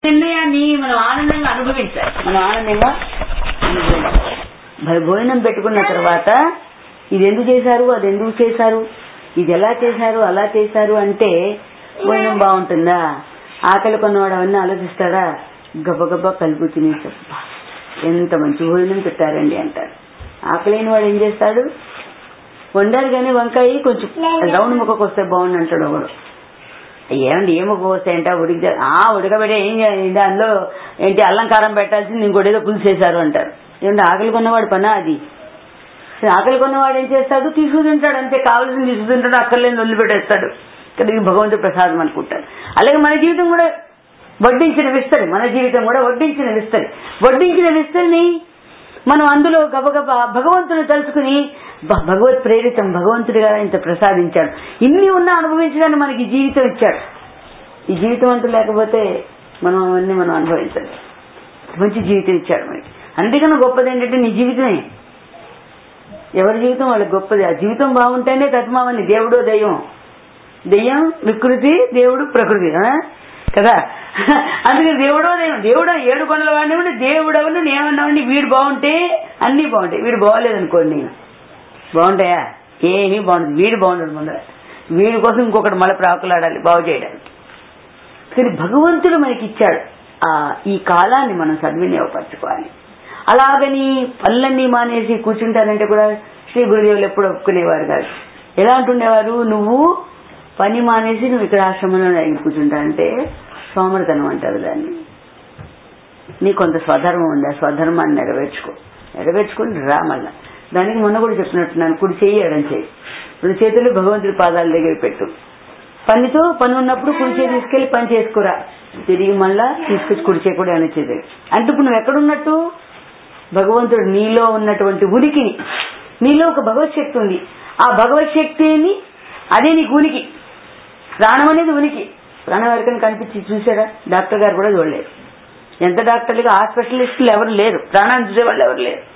నిర్ణయాన్ని మనం ఆనందంగా అనుభవించాలి మనం ఆనందంగా అనుభవించాలి భ- భోజనం పెట్టుకున్న తర్వాత ఇది ఎందుకు చేశారు అది ఎందుకు చేశారు ఇది ఎలా చేశారు అలా చేశారు అంటే భోజనం బాగుంటుందా ఆకలి కొన్నవాడు అవన్నీ ఆలోచిస్తాడా గబగబా కలుపు తినేసి "అబ్బా, ఎంత మంచి భోజనం పెట్టారండి అంటారు ఆకలేని వాడు ఏం చేస్తాడు వండారు కానీ వంకాయ కొంచెం రౌండ్ ముక్కకు వస్తే బాగుంది అంటాడు ఒకడు ఏమండి ఏమో పోస్తాయంట ఉడికి ఆ ఉడకబెట్టే ఏం చేయాలి దానిలో ఏంటి అల్లం కారం పెట్టాల్సింది ఇంకోటి ఏదో పులుసు చేశారు అంటారు ఏమంటే ఆకలి కొన్నవాడు పనా అది సరే, ఆకలి కొన్నవాడు ఏం చేస్తాడు తీసుకుతింటాడు అంతే కావాల్సింది తీసుకుతింటాడు అక్కర్లేని వదిలిపెట్టేస్తాడు ఇక్కడ ఇది భగవంతుడి ప్రసాదం అనుకుంటాడు అలాగే మన జీవితం కూడా వడ్డించిన విస్తరి మన జీవితం కూడా వడ్డించిన విస్తరి వడ్డించిన విస్తరిని మనం అందులో గబగబా భగవంతుని తలుచుకుని "బ- భగవత్ ప్రేరితం భగవంతుడిగా ఇంత ప్రసాదించాడు ఇన్ని ఉన్నా అనుభవించడానికి మనకి ఈ జీవితం ఇచ్చాడు ఈ జీవితం అంటూ లేకపోతే మనం అవన్నీ మనం అనుభవించాలి మంచి జీవితం ఇచ్చాడు మనకి అందుకని గొప్పది ఏంటంటే నీ జీవితమే ఎవరి జీవితం వాళ్ళకి గొప్పది ఆ జీవితం బాగుంటేనే తత్మావని దేవుడు దయ్యం దెయ్యం వికృతి దేవుడు ప్రకృతి ఆ? కదా అందుకే దేవుడో దైవం దేవుడు ఏడు కొండల వాడిని దేవుడవని నేమన్నామండి వీడు బాగుంటే అన్ని బాగుంటాయి వీడు బాగోలేదు అనుకోండి బాగుంటాయా ఏమీ బాగుంటుంది వీడు బాగుండదు ముందర వీడి కోసం ఇంకొకటి మళ్ళీ ప్రాకులాడాలి బాగు చేయడానికి కానీ భగవంతుడు మనకి ఇచ్చాడు ఆ ఈ కాలాన్ని మనం సద్వినియోగపరచుకోవాలి అలాగని పనులన్నీ మానేసి కూర్చుంటానంటే కూడా శ్రీ గురుదేవులు ఎప్పుడు ఒప్పుకునేవారు కాదు ఎలా అంటుండేవారు నువ్వు పని మానేసి నువ్వు ఇక్కడ ఆశ్రమంలో అడిగి కూర్చుంటా అంటే సోమరితనం అంటారు దాన్ని నీ కొంత స్వధర్మం ఉంది ఆ స్వధర్మాన్ని నెరవేర్చుకో నెరవేర్చుకుని రా మళ్ళా దానికి మొన్న కూడా చెప్పినట్టున్నాను కుడి చెయ్యి ఎడం చెయ్యి రెండు చేతులు భగవంతుడి పాదాల దగ్గర పెట్టు పనితో పని ఉన్నప్పుడు కుడి చేయి తీసుకెళ్లి పని చేసుకురా తిరిగి మళ్ళా తీసుకొచ్చి కుడి చేయి కూడా ఎడం చేయి అంటే ఇప్పుడు నువ్వు ఎక్కడున్నట్టు భగవంతుడు నీలో ఉన్నటువంటి ఉనికిని నీలో ఒక భగవత్ శక్తి ఉంది ఆ భగవత్ శక్తిని అదే నీకు ఉనికి ప్రాణం అనేది ఉనికి ప్రాణం ఎవరికైనా కనిపించి చూసారా డాక్టర్ గారు కూడా చూడలేరు ఎంత డాక్టర్లుగా ఆ స్పెషలిస్టులు ఎవరు లేరు ప్రాణాన్ని చూసే వాళ్ళు ఎవరు లేరు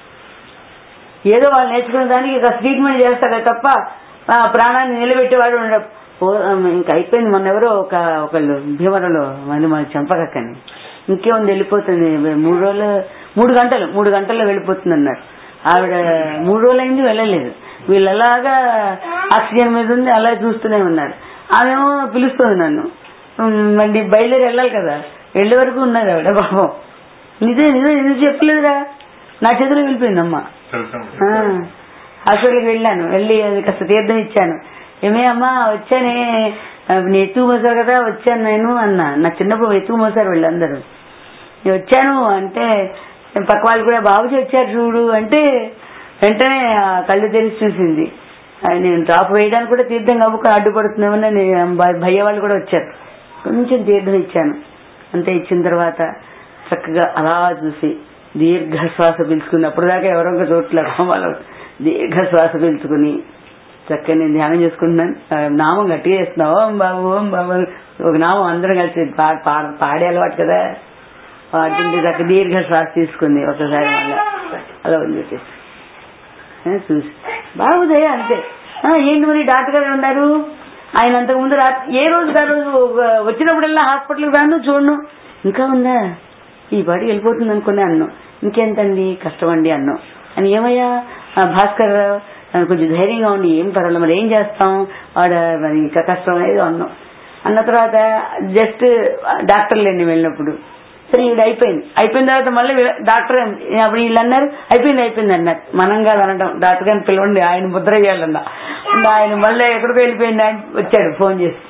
ఏదో వాళ్ళు నేర్చుకున్న దానికి ఇక ట్రీట్మెంట్ చేస్తారే తప్ప ఆ ప్రాణాన్ని నిలబెట్టేవాడు ఉండడు. ఓ, ఇంకా అయిపోయింది మొన్న ఎవరో ఒక ఒకళ్ళు భీమవరంలో మళ్ళీ మన చంపకక్కని ఇంకేముంది వెళ్ళిపోతుంది మూడు రోజులు మూడు గంటలు మూడు గంటల్లో వెళ్ళిపోతుంది అన్నారు ఆవిడ మూడు రోజులు అయింది వెళ్ళలేదు వీళ్ళు అలాగా ఆక్సిజన్ మీద ఉంది అలా చూస్తూనే ఉన్నారు ఆమెమో పిలుస్తుంది నన్ను ఉమ్, మళ్ళీ బయలుదేరి వెళ్ళాలి కదా వెళ్ళే వరకు ఉన్నది ఆవిడ పాపం నిజం నిజం నిజం చెప్పలేదురా నా చేతిలో వెళ్ళిపోయిందమ్మా ఆ, హాస్పిటల్కి వెళ్ళాను వెళ్ళి అది కాస్త తీర్థం ఇచ్చాను ఏమే అమ్మా వచ్చానే ఆ, నీ ఎత్తుకు మోసారు కదా వచ్చాను నేను అన్నా నా చిన్నప్పుడు ఎత్తుకు మోసారు వీళ్ళందరూ నేను వచ్చాను అంటే పక్క వాళ్ళు కూడా బాబుజీ వచ్చారు చూడు అంటే వెంటనే ఆ కళ్ళు తెరిచి చూసింది ఆ, నేను డ్రాప్ వేయడానికి కూడా తీర్థం కమ్ముకొని అడ్డుపడుతున్నామని భయ్య వాళ్ళు కూడా వచ్చారు కొంచెం తీర్థం ఇచ్చాను అంతే ఇచ్చిన తర్వాత చక్కగా అలా చూసి దీర్ఘ శ్వాస పీల్చుకుని అప్పుడు దాకా ఎవరో ఒక చోట్ల వాళ్ళు దీర్ఘ శ్వాస పీల్చుకుని చక్కగా నేను ధ్యానం చేసుకుంటున్నాను ఆ, నామం గట్టిగా చేస్తున్నావు ఓం బాబు ఓం బాబు అని ఒక నామం అందరం కలిసి పా- పా- పాడే అలవాటు కదా వాటింటి చక్క దీర్ఘ శ్వాస తీసుకుంది ఒకసారి మళ్ళా అలా వదిలేసేసి ఆ, చూసి బాగుదయ్య అంతే ఆ, ఏంటి మరి డాక్టర్ గారు ఉన్నారు ఆయన అంతకు ముందు రా- ఏ రోజు ఆ రోజు ఒక- వచ్చినప్పుడల్లా హాస్పిటల్కి రాను చూడను ఇంకా ఉందా ఈ పాటి వెళ్ళిపోతుంది అనుకునే అన్ను ఇంకెంతండి కష్టం అండి అన్ను అని ఏమయ్యా ఆ, భాస్కర్ రావు, ఆ, కొంచెం ధైర్యంగా ఉండి ఏం పర్వాలేదు మరి ఏం చేస్తాం వాడు మరి ఇంకా కష్టం అనేది అన్నాం అన్న తర్వాత జస్ట్ డాక్టర్ లేండి వెళ్ళినప్పుడు సరే ఇది అయిపోయింది అయిపోయిన తర్వాత మళ్ళీ వీళ్ళ- డాక్టర్ ఏం- అప్పుడు వీళ్ళు అన్నారు అయిపోయింది అయిపోయింది అన్నారు మనం కాదు అనడం డాక్టర్ గారిని పిలవండి ఆయన ముద్ర చేయాలన్నా అంటే ఆయన మళ్ళీ ఎక్కడికి వెళ్ళిపోయింది ఆయన వచ్చాడు ఫోన్ చేసి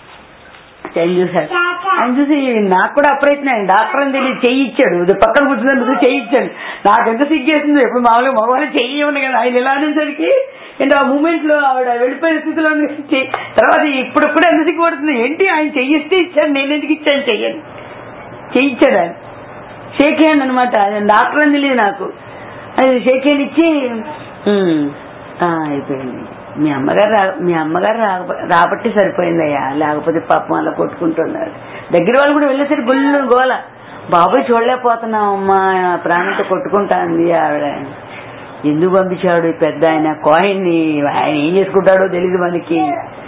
ఆయన చూశాడు ఆయన చూసి నాకు కూడా అప్రయత్నం ఆయన డాక్టర్ అని తెలియదు చెయ్యి ఇచ్చాడు ఇది పక్కన కూర్చున్నందుకు చెయ్యి ఇచ్చాడు నాకు ఎంత సిగ్గేసింది ఎప్పుడు మామూలుగా మగవాళ్ళు చెయ్యి ఇవ్వను కదా ఆయన ఎలా అనేసరికి ఏంటి ఆ మూమెంట్ లో ఆవిడ వెళ్ళిపోయిన స్థితిలో ఉంది. చెయ్యి- తర్వాత ఇప్పుడు కూడా ఎంత సిగ్గుపడుతుంది ఏంటి ఆయన చెయ్యిస్తే ఇచ్చాడు నేను ఎందుకు ఇచ్చాను చెయ్యని చేయించాడు ఆయన షేక్ హ్యాండ్ అనమాట డాక్టర్ అని తెలియదు నాకు అది షేక్ హ్యాండ్ ఇచ్చి "ఉమ్, ఆ, అయిపోయింది మీ అమ్మగారు రా మీ అమ్మగారు రాకపో- రాబట్టి సరిపోయిందయ్యా లేకపోతే పాపం అలా కొట్టుకుంటున్నారు దగ్గర వాళ్ళు కూడా వెళ్ళేసరికి గుళ్ళు గోల బాబాయ్ చూడలేకపోతున్నాం అమ్మా ప్రాణంతో కొట్టుకుంటాంది ఆవిడ ఎందుకు పంపించాడు ఈ పెద్ద ఆయన కాయిన్ ని ఆయన ఏం చేసుకుంటాడో తెలియదు మనకి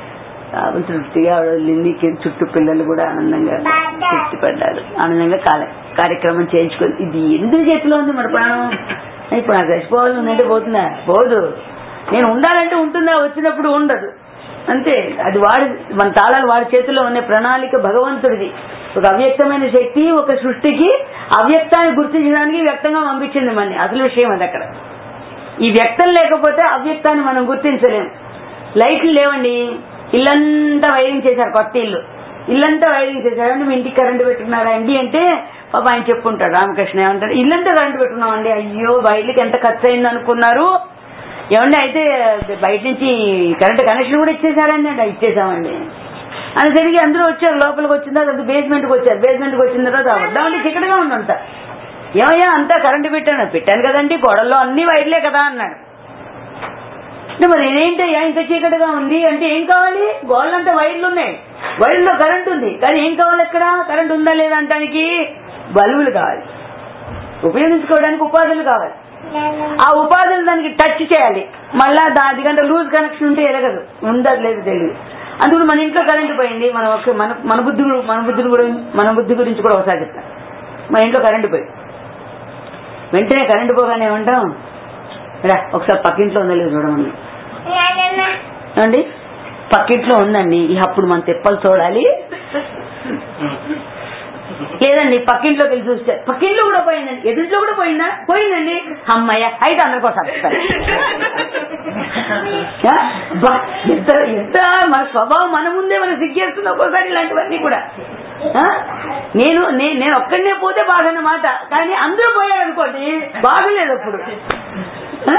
పాపం తృప్తిగా ఆవిడ వెళ్ళింది కింద చుట్టూ పిల్లలు కూడా ఆనందంగా తృప్తి పడ్డారు ఆనందంగా కాల- కార్యక్రమం చేయించుకొని ఇది ఎందుకు చేతిలో ఉంది మరి ప్రాణం ఇప్పుడు నాకు చచ్చిపోవాలి ఉందంటే పోతుందా పోదు నేను ఉండాలంటే ఉంటుందా వచ్చినప్పుడు ఉండదు అంతే అది వాడి మన తాళాలు వాడి చేతిలో ఉన్న ప్రణాళిక భగవంతుడిది ఒక అవ్యక్తమైన శక్తి ఒక సృష్టికి అవ్యక్తాన్ని గుర్తించడానికి వ్యక్తంగా పంపించింది మన అసలు విషయం అది అక్కడ ఈ వ్యక్తం లేకపోతే అవ్యక్తాన్ని మనం గుర్తించలేము లైట్లు లేవండి ఇల్లంతా వైరింగ్ చేశారు కొత్త ఇల్లు ఇల్లంతా వైరింగ్ చేశారు అంటే మీ ఇంటికి కరెంటు పెట్టుకున్నారా అండి అంటే పాప ఆయన చెప్పుంటాడు రామకృష్ణ ఏమంటాడు ఇల్లంతా కరెంటు పెట్టుకున్నామండి అయ్యో బయటకి ఎంత ఖర్చు అయింది అనుకున్నారు ఏమండి అయితే బయట నుంచి కరెంట్ కనెక్షన్ కూడా ఇచ్చేసారండి అంటే ఇచ్చేసామండి అని తిరిగి అందరూ వచ్చారు లోపలికి వచ్చిన తర్వాత బేస్మెంట్ కి వచ్చారు బేస్మెంట్ కి వచ్చిన తర్వాత వద్దామంటే చిక్కడగా ఉందంతా ఏమయ్యా అంతా కరెంటు పెట్టాను పెట్టాను కదండి గోడల్లో అన్ని వైర్లే కదా అన్నాడు అంటే మరి ఇదేంటయ్యా ఇంత చీకటిగా ఉంది అంటే ఏం కావాలి గోడలంతా వైర్లు ఉన్నాయి వైర్లో కరెంట్ ఉంది కానీ ఏం కావాలి ఎక్కడ కరెంట్ ఉందా లేదా అంటానికి బల్బులు కావాలి ఉపయోగించుకోవడానికి ఉపాధులు కావాలి ఆ ఉపాధులు దానికి టచ్ చేయాలి మళ్ళా దాని కంటే లూజ్ కనెక్షన్ ఉంటే ఎరగదు ఉందా లేదు తెలియదు అందుకు మన ఇంట్లో కరెంటు పోయింది మనం ఒక మన మన బుద్ధి గు- మన బుద్ధి కూడా మన బుద్ధి గురించి కూడా ఒకసారి చెప్తాను మన ఇంట్లో కరెంటు పోయింది వెంటనే కరెంటు పోగానే ఏమంటాం రా ఒకసారి పక్కింట్లో ఉందా లేదు చూడమని ఏమండి పక్కింట్లో ఉందండి ఇక అప్పుడు మనం తెప్పలు చూడాలి లేదండి పక్కింట్లోకి వెళ్ళి చూస్తే పక్కింట్లో కూడా పోయిందండి ఎదురులో కూడా పోయిందా పోయిందండి అమ్మయ్య అయితే అందరికీ ఒకసారి చెప్తాను. ఆ? బా, ఎంత ఎంత మన స్వభావం మన ముందే మనం సిగ్గేస్తుంది ఒక్కోసారి ఇలాంటివన్నీ కూడా ఆ? నేను నే- నేను ఒక్కడనే పోతే బాగన్నమాట కానీ అందరూ పోయారు అనుకోండి బాగలేదు అప్పుడు ఆ?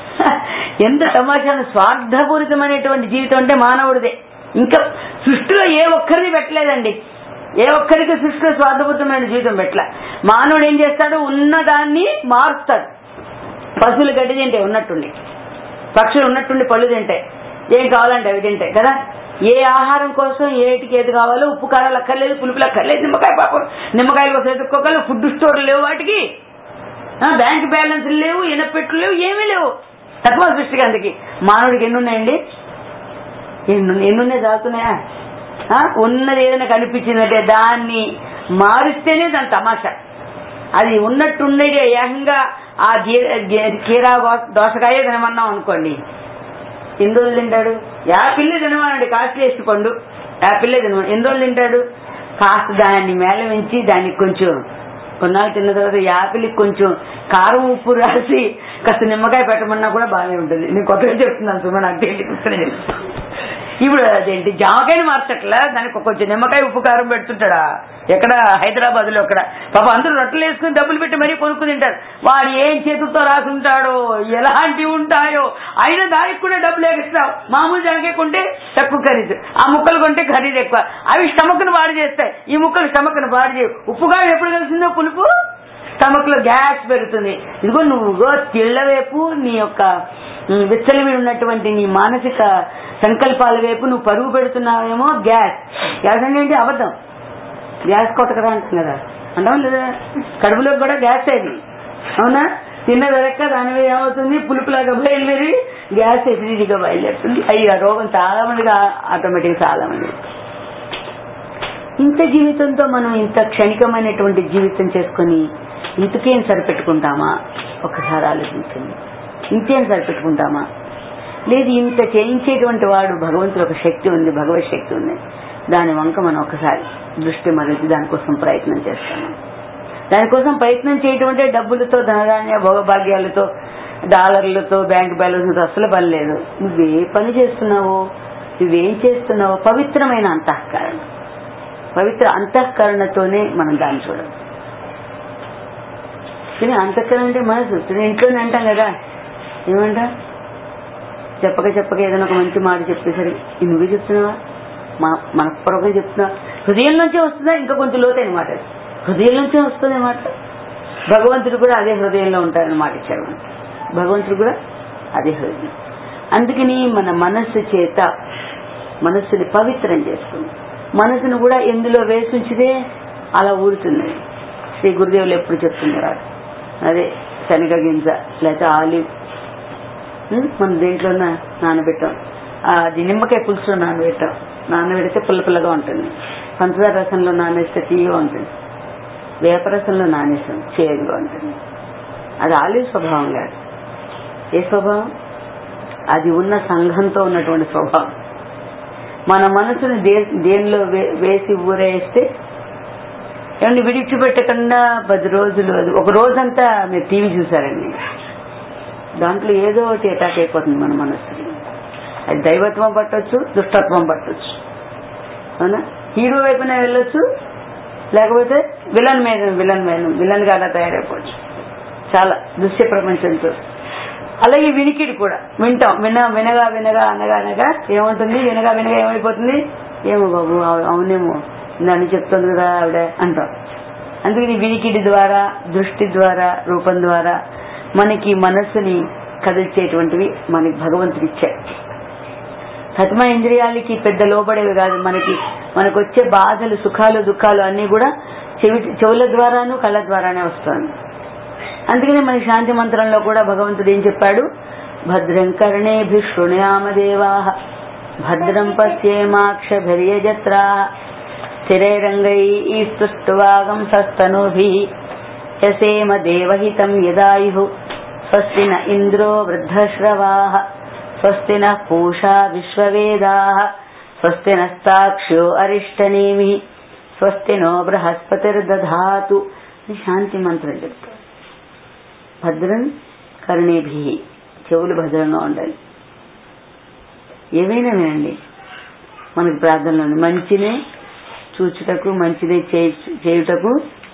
ఎంత తమాషా స్వార్థపూరితమైనటువంటి జీవితం అంటే మానవుడిదే ఇంకా సృష్టిలో ఏ ఒక్కరిని పెట్టలేదండి ఏ ఒక్కరికి సృష్టిలో స్వార్థపూరితమైన జీవితం పెట్టలే మానవుడు ఏం చేస్తాడు ఉన్నదాన్ని మారుస్తాడు పశువులు గడ్డి తింటాయి ఉన్నట్టుండి పక్షులు ఉన్నట్టుండి పళ్ళు తింటాయి ఏం కావాలంటే అవి తింటాయి కదా ఏ ఆహారం కోసం ఏటికి ఏది కావాలో ఉప్పు కారాలు అక్కర్లేదు పులుపులు అక్కర్లేదు నిమ్మకాయ పాపం నిమ్మకాయల కోసం ఎదుర్కోగలరు ఫుడ్ స్టోర్లు లేవు వాటికి ఆ, బ్యాంక్ బ్యాలెన్స్ లేవు ఇనపెట్లు లేవు ఏమీ లేవు తక్కువ సృష్టికి అందుకి మానవుడికి ఎన్ని ఉన్నాయండి ఎన్ని ఎన్నున్నాయి చాలుతున్నాయా ఆ, ఉన్నది ఏదైనా కనిపించిందంటే దాన్ని మారిస్తేనే దాని తమాషా అది ఉన్నట్టుండేది ఏకంగా ఆ జీ- జీ- కీరా గో- దోసకాయ తినమన్నాం అనుకోండి ఎన్ని రోజులు తింటాడు యాపిల్లే తినమనండి కాస్ట్లీస్ట్ పండు యాపిల్లే తినమని ఎన్ని రోజులు తింటాడు కాస్త దాన్ని మేళవించి దానికి కొంచెం కొన్నాళ్ళు తిన్న తర్వాత యాపిల్ కొంచెం కారం ఉప్పు రాసి కాస్త నిమ్మకాయ పెట్టమన్నా కూడా బాగానే ఉంటుంది నేను కొత్తగా చెప్తున్నాను సుమా నాకు తెలియదు ఇప్పుడే తెలుసు. ఇప్పుడు అదేంటి జామకాయని మార్చట్లా దానికి కొంచెం నిమ్మకాయ ఉప్పు కారం పెడుతుంటాడా ఎక్కడ హైదరాబాద్ లో అక్కడ పాప అందరూ రొట్టెలు వేసుకుని డబ్బులు పెట్టి మరీ కొనుక్కుని తింటారు వాడు ఏం చేతులతో రాసుంటాడో ఎలాంటివి ఉంటాయో అయినా దానికి కూడా డబ్బులు ఎక్స్ట్రా మామూలు జామకాయ కొంటే తక్కువ ఖరీదు ఆ ముక్కలు కొంటే ఖరీదు ఎక్కువ అవి స్టమక్ను పాడు చేస్తాయి ఈ ముక్కలు స్టమక్ను పాడు చేయవు ఉప్పు కారం ఎప్పుడు కలిసిందో పులుపు స్టమక్ లో గ్యాస్ పెరుగుతుంది ఇదిగో నువ్వు తిళ్ల వైపు నీ యొక్క ఉమ్, విచ్చలవి ఉన్నటువంటి నీ మానసిక సంకల్పాల వైపు నువ్వు పరుగు పెడుతున్నావేమో గ్యాస్ గ్యాస్ అంటే ఏంటి అబద్ధం గ్యాస్ కొట్టకరా అంటాం కదా అంటాం లేదా కడుపులోకి కూడా గ్యాస్ అయింది అవునా తిన్న వెనక దాని మీద ఏమవుతుంది పులుపులాగా బయలుదేరి గ్యాస్ ఎసిడిటీగా బయలుదేరుతుంది అయ్యి ఆ రోగం చాలా మందికి ఆటోమేటిక్ చాలా మంది ఇంత జీవితంతో మనం ఇంత క్షణికమైనటువంటి జీవితం చేసుకొని ఇంతకేం సరిపెట్టుకుంటామా ఒకసారి ఆలోచించండి ఇంకేం సరిపెట్టుకుంటామా లేదు ఇంత చేయించేటువంటి వాడు భగవంతుడు ఒక శక్తి ఉంది భగవత్ శక్తి ఉంది దాని వంక మనం ఒకసారి దృష్టి మరచి దానికోసం ప్రయత్నం చేస్తాము దానికోసం ప్రయత్నం చేయటం అంటే డబ్బులతో ధనధాన్య భోగభాగ్యాలతో డాలర్లతో బ్యాంక్ బ్యాలెన్స్ అసలు పని లేదు నువ్వే పని చేస్తున్నావో నువ్వేం చేస్తున్నావో పవిత్రమైన అంతఃకరణ పవిత్ర అంతఃకరణతోనే మనం దాన్ని చూడాలి కానీ అంతఃకరణ అంటే మనసు నేను ఇంట్లోనే అంటాం కదా ఏమంటా చెప్పక చెప్పక ఏదైనా ఒక మంచి మాట చెప్పేసరి ఇది నువ్వే చెప్తున్నావా మా మనపూర్వకంగా చెప్తున్నావా హృదయం నుంచే వస్తుందా ఇంకా కొంచెం లోతైన మాట అది. హృదయం నుంచే వస్తుంది మాట భగవంతుడు కూడా అదే హృదయంలో ఉంటారని మాట ఇచ్చాడు మనకి. భగవంతుడు కూడా అదే హృదయం అందుకని మన మనస్సు చేత మనస్సుని పవిత్రం చేసుకుంది మనసును కూడా ఎందులో వేసుంచితే అలా ఊరుతుంది శ్రీ గురుదేవులు ఎప్పుడు చెప్తున్నారు అదే శనగ గింజ లేకపోతే ఆలివ్ ఉం? మనం దేంట్లో నానబెట్టాం అది నిమ్మకాయ పులుసులో నానబెట్టాం నానబెడితే పుల్ల పుల్లగా ఉంటుంది పంచదార రసంలో నానేస్తే తీయగా ఉంటుంది వేపరసంలో నానేస్తాం చేదుగా ఉంటుంది అది ఆలివ్ స్వభావం కాదు ఏ స్వభావం అది ఉన్న సంఘంతో ఉన్నటువంటి స్వభావం మన మనసుని దే దేనిలో వే- వేసి ఊరేస్తే ఏమండి విడిచిపెట్టకుండా పది రోజులు అది ఒక రోజంతా మీరు టీవీ చూసారండి దాంట్లో ఏదో ఒకటి అటాక్ అయిపోతుంది మన మనస్సుకి అది దైవత్వం పట్టొచ్చు దుష్టత్వం పట్టొచ్చు అవునా హీరో వైపున వెళ్ళొచ్చు లేకపోతే విలన్ మీద విలన్ మీద విలన్ గా అలా తయారైపోవచ్చు చాలా దృశ్య ప్రపంచంతో అలాగే వినికిడి కూడా వింటాం విన వినగా వినగా అనగా అనగా ఏముంటుంది వినగా వినగా ఏమైపోతుంది ఏమో బాబు అవు- అవునేమో నన్ను చెప్తుంది కదా ఆవిడ అంటాం అందుకని వినికిడి ద్వారా దృష్టి ద్వారా రూపం ద్వారా మనకి మనస్సుని కదిల్చేటువంటివి మనకి భగవంతుడు ఇచ్చాడు ప్రథమ ఇంద్రియాలకి పెద్ద లోబడేవి కాదు మనకి మనకు వచ్చే బాధలు సుఖాలు దుఃఖాలు అన్ని కూడా చెవి చెవుల ద్వారాను కళ్ళ ద్వారానే వస్తుంది అందుకనే మన శాంతి మంత్రంలో కూడా భగవంతుడు ఏం చెప్పాడు భద్రం కర్ణేభి శృణయామదేవా భద్రం పశ్యేమాక్షభిర్యజత్రా స్థిరైరంగై స్తుష్టువాగం సస్తనూభి యసేమ దేవహితం యదాయు స్వస్తి న ఇంద్రో వృద్ధశ్రవా స్వస్తి న పూషా విశ్వవేదా స్వస్తి నస్తాక్ష్యో అరిష్టనేమి స్వస్తి నో బృహస్పతిర్దధాతు ఇది శాంతి మంత్రం చెప్తారు భద్రం కరుణేభి చెవులు భద్రంగా ఉండాలి ఏవైనా వినండి మనకి ప్రార్థనలో ఉంది మంచినే చూచుటకు మంచినే చేయ- చేయుటకు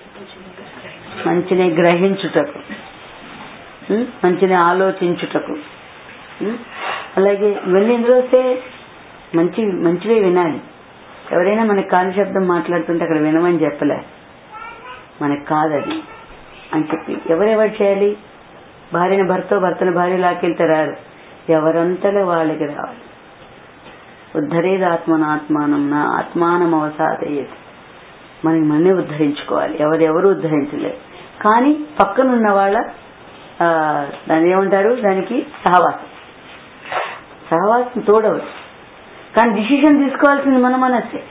మంచినే గ్రహించుటకు ఉం? మంచినే ఆలోచించుటకు ఉం? అలాగే ఇవన్నీ ఎందులో వస్తే మంచి మంచివే వినాలి ఎవరైనా మనకి కాలు శబ్దం మాట్లాడుతుంటే అక్కడ వినమని చెప్పలే మనకి కాదది అని చెప్పి ఎవరెవరు చేయాలి భార్యని భర్త భర్తను భార్య లాకెళ్తే రారు ఎవరంతలో వాళ్ళకి రావాలి ఉద్ధరేది ఆత్మన ఆత్మానం నా ఆత్మానం అవసాదయ్యేది మనకి మనే ఉద్ధరించుకోవాలి ఎవరెవరు ఉద్ధరించలేరు కానీ పక్కనున్న వాళ్ళ ఆ, దాన్ని ఏమంటారు దానికి సహవాసం సహవాసం తోడవదు కానీ డిసిషన్ తీసుకోవాల్సింది మన మనస్సే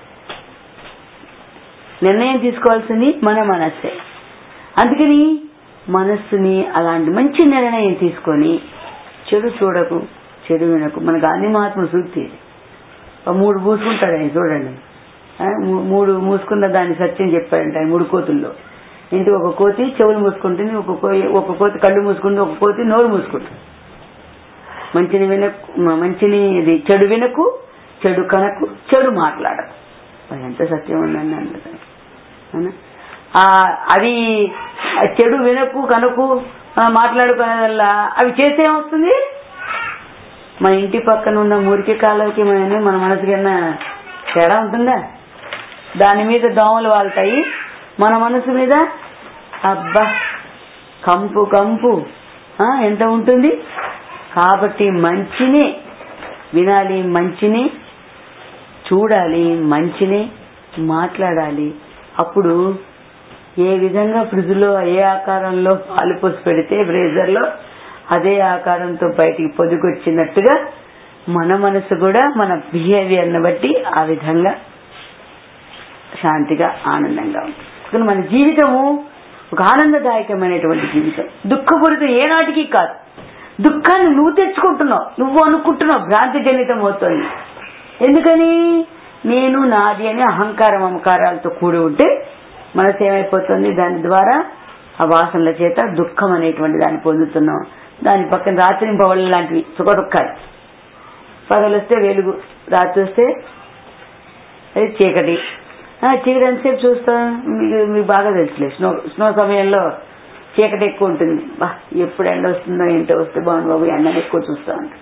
నిర్ణయం తీసుకోవాల్సింది మన మనస్సే అందుకని మనస్సుని అలాంటి మంచి నిర్ణయం తీసుకొని చెడు చూడకు చెడు వినకు మన గాంధీ మహాత్మ సూక్తి ఇది. ఆ మూడు మూసుకుంటాడు ఆయన చూడండి ఆ, మూ- మూడు మూసుకున్న దాన్ని సత్యం చెప్పాడంట ఆయన మూడు కోతుల్లో ఇంటి ఒక కోతి చెవులు మూసుకుంటుంది ఒక కో- ఒక కోతి కళ్ళు మూసుకుంటుంది ఒక కోతి నోరు మూసుకుంటుంది మంచిని వినకు మ- మంచిని ఇది చెడు వినకు చెడు కనకు చెడు మాట్లాడకు మరి ఎంత సత్యం ఉందండి అందులో అవునా? ఆ అది ఆ చెడు వినకు కనుకు ఆ, మాట్లాడుకునేదల్లా అవి చేస్తే ఏమొస్తుంది మన ఇంటి పక్కన ఉన్న మురికి కాలువకి మన మన మనసుకి ఏమన్నా తేడా ఉంటుందా దాని మీద దోమలు వాళ్తాయి మన మనసు మీద అబ్బా కంపు కంపు ఆ, ఎంత ఉంటుంది కాబట్టి మంచిని వినాలి మంచిని చూడాలి మంచిని మాట్లాడాలి అప్పుడు ఏ విధంగా ఫ్రిడ్జ్లో ఏ ఆకారంలో పాలు పోసి పెడితే బ్రేజర్లో అదే ఆకారంతో బయటికి పొదిగొచ్చినట్టుగా మన మనసు కూడా మన బిహేవియర్ని బట్టి ఆ విధంగా శాంతిగా ఆనందంగా ఉంటుంది కానీ మన జీవితము ఒక ఆనందదాయకమైనటువంటి జీవితం దుఃఖపూరితం ఏనాటికి కాదు దుఃఖాన్ని నువ్వు తెచ్చుకుంటున్నావు నువ్వు అనుకుంటున్నావు భ్రాంతి జనితం అవుతుంది ఎందుకని నేను నాది అని అహంకారం అమకారాలతో కూడి ఉంటే మనసు ఏమైపోతుంది దాని ద్వారా ఆ వాసనల చేత దుఃఖం అనేటువంటి దాన్ని పొందుతున్నాం దాని పక్కన రాత్రింపవళ్ళ లాంటివి సుఖ దుఃఖాలు పగలు వస్తే వెలుగు రాత్రి వస్తే అది చీకటి ఆ, చీకటి ఎంతసేపు చూస్తాం మీకు మీకు బాగా తెలుసులే స్నో స్నో సమయంలో చీకటి ఎక్కువ ఉంటుంది బా ఎప్పుడు ఎండ వస్తుందో ఏంటో వస్తే బాగుంది బాబు ఎండని ఎక్కువ చూస్తా ఉంటాం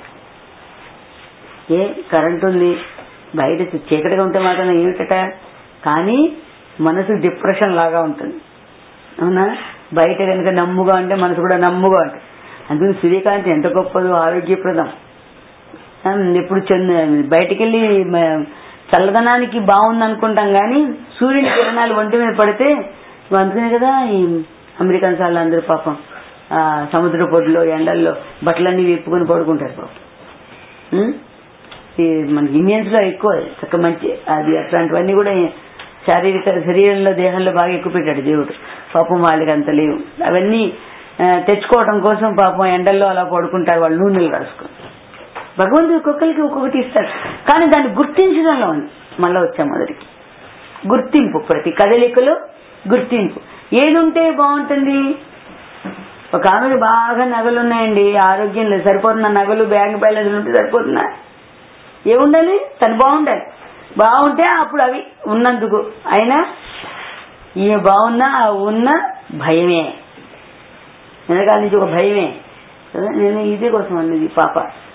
ఏ కరెంట్ ఉంది బయట చీకటిగా ఉంటే మాత్రం ఏమిటట కానీ మనసు డిప్రెషన్ లాగా ఉంటుంది అవునా బయట కనుక నమ్ముగా ఉంటే మనసు కూడా నమ్ముగా ఉంటుంది అందుకని సూర్యకాంతి ఎంత గొప్పదో ఆరోగ్యప్రదం ఆ, ఇప్పుడు చంద్ర బయటికి వెళ్ళి మ- చల్లదనానికి బాగుంది అనుకుంటాం కానీ సూర్యుని కిరణాలు ఒంటి మీద పడితే అందుకనే కదా ఈ అమెరికన్స్ వాళ్ళందరూ పాపం ఆ, సముద్ర పొడిలో ఎండల్లో బట్టలన్నీ విప్పుకొని పడుకుంటారు పాపం ఉం? ఈ మనకి ఇండియన్స్ లో ఎక్కువ చక్క మంచి అది అట్లాంటివన్నీ కూడా శారీరక శరీరంలో దేహంలో బాగా ఎక్కువ పెట్టాడు దేవుడు పాపం వాళ్ళకి అంత లేవు అవన్నీ ఆ, తెచ్చుకోవడం కోసం పాపం ఎండల్లో అలా పడుకుంటారు వాళ్ళు నూనెలు రాసుకొని భగవంతుడు ఒక్కొక్కరికి ఒక్కొక్కటి ఇస్తాడు కానీ దాన్ని గుర్తించడంలో ఉంది మళ్ళీ వచ్చాం మొదటికి గుర్తింపు ప్రతి కదలికలో గుర్తింపు ఏది ఉంటే బాగుంటుంది ఒక ఆమెకి బాగా నగలు ఉన్నాయండి ఆరోగ్యం లేదు సరిపోతున్న నగలు బ్యాంక్ బ్యాలెన్స్ ఉంటే సరిపోతుందా ఏముండాలి తను బాగుండాలి బాగుంటే అప్పుడు అవి ఉన్నందుకు అయినా ఈమె బాగున్నా ఆ ఉన్న భయమే వెనకాల నుంచి ఒక భయమే కదా నేను ఇదే కోసం అన్నది పాప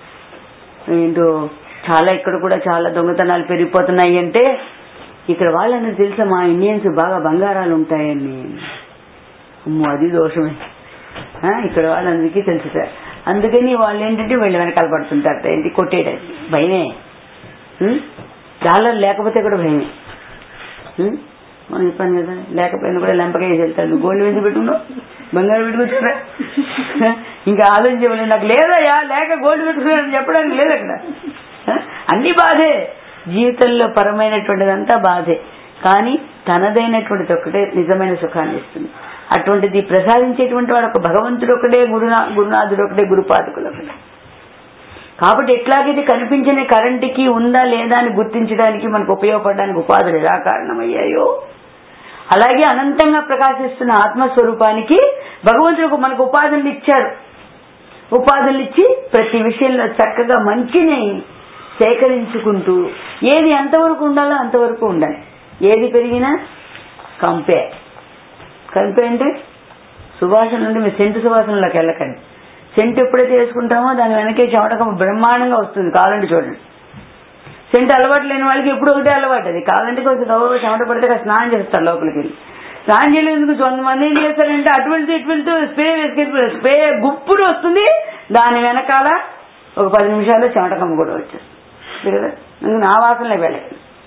ఏంటో చాలా ఇక్కడ కూడా చాలా దొంగతనాలు పెరిగిపోతున్నాయి అంటే ఇక్కడ వాళ్ళని తెలుసా మా ఇండియన్స్ బాగా బంగారాలు ఉంటాయని అమ్మో అది దోషమే ఆ, ఇక్కడ వాళ్ళందరికీ తెలుసు సార్ అందుకని వాళ్ళు ఏంటంటే వీళ్ళు వెనకాల పడుతుంటారు ఏంటి కొట్టేయడానికి భయమే ఉం? డాలర్ లేకపోతే కూడా భయమే ఉం? మనం చెప్పాను కదా లేకపోయినా కూడా లెంపగా వేసి వెళ్తాడు గోల్డ్ వేసి పెట్టుకున్నావు బంగారం పెట్టుకుంటున్నా ఇంకా ఆలోచించలేదు నాకు లేదయ్యా లేక గోల్డ్ పెట్టుకున్నాను చెప్పడానికి లేదు అక్కడ ఆ? అన్ని బాధే జీవితంలో పరమైనటువంటిదంతా బాధే కానీ తనదైనటువంటిది ఒకటే నిజమైన సుఖాన్ని ఇస్తుంది అటువంటిది ప్రసాదించేటువంటి వాడు ఒక భగవంతుడు ఒకటే గురునా గురునాథుడు ఒకటే గురుపాదకులు ఒకటే కాబట్టి ఎట్లాగైతే కనిపించిన కరెంటుకి ఉందా లేదా అని గుర్తించడానికి మనకు ఉపయోగపడడానికి ఉపాధులు ఎలా కారణమయ్యాయో అలాగే అనంతంగా ప్రకాశిస్తున్న ఆత్మస్వరూపానికి భగవంతుడు మనకు ఉపాధులు ఇచ్చారు ఉపాధులు ఇచ్చి ప్రతి విషయంలో చక్కగా మంచిని సేకరించుకుంటూ ఏది ఎంతవరకు ఉండాలో అంతవరకు ఉండాలి ఏది పెరిగినా కంపే కంపే అంటే సువాసన నుండి మీరు సెంటు సువాసనలోకి వెళ్ళకండి సెంటు ఎప్పుడైతే వేసుకుంటామో దాని వెనకే చెమటకం బ్రహ్మాండంగా వస్తుంది కావాలంటే చూడండి సెంటు అలవాటు లేని వాళ్ళకి ఎప్పుడు ఒకటే అలవాటు అది కావాలంటే కొంచెం గౌరవ చెమట పడితే కాస్త స్నానం చేస్తారు లోపలికి వెళ్ళి స్నానం చేయలేందుకు కొంతమంది ఏం చేస్తారంటే అటు వెళ్తూ ఇటు వెళ్తూ స్ప్రే వేసుకెళ్ళి స్ప్రే గుప్పుడు వస్తుంది దాని వెనకాల ఒక పది నిమిషాల్లో చెమటకమ్మ కూడా వచ్చేస్తుంది అంతే కదా అందుకు నా వాసనలో వెళ్ళాలి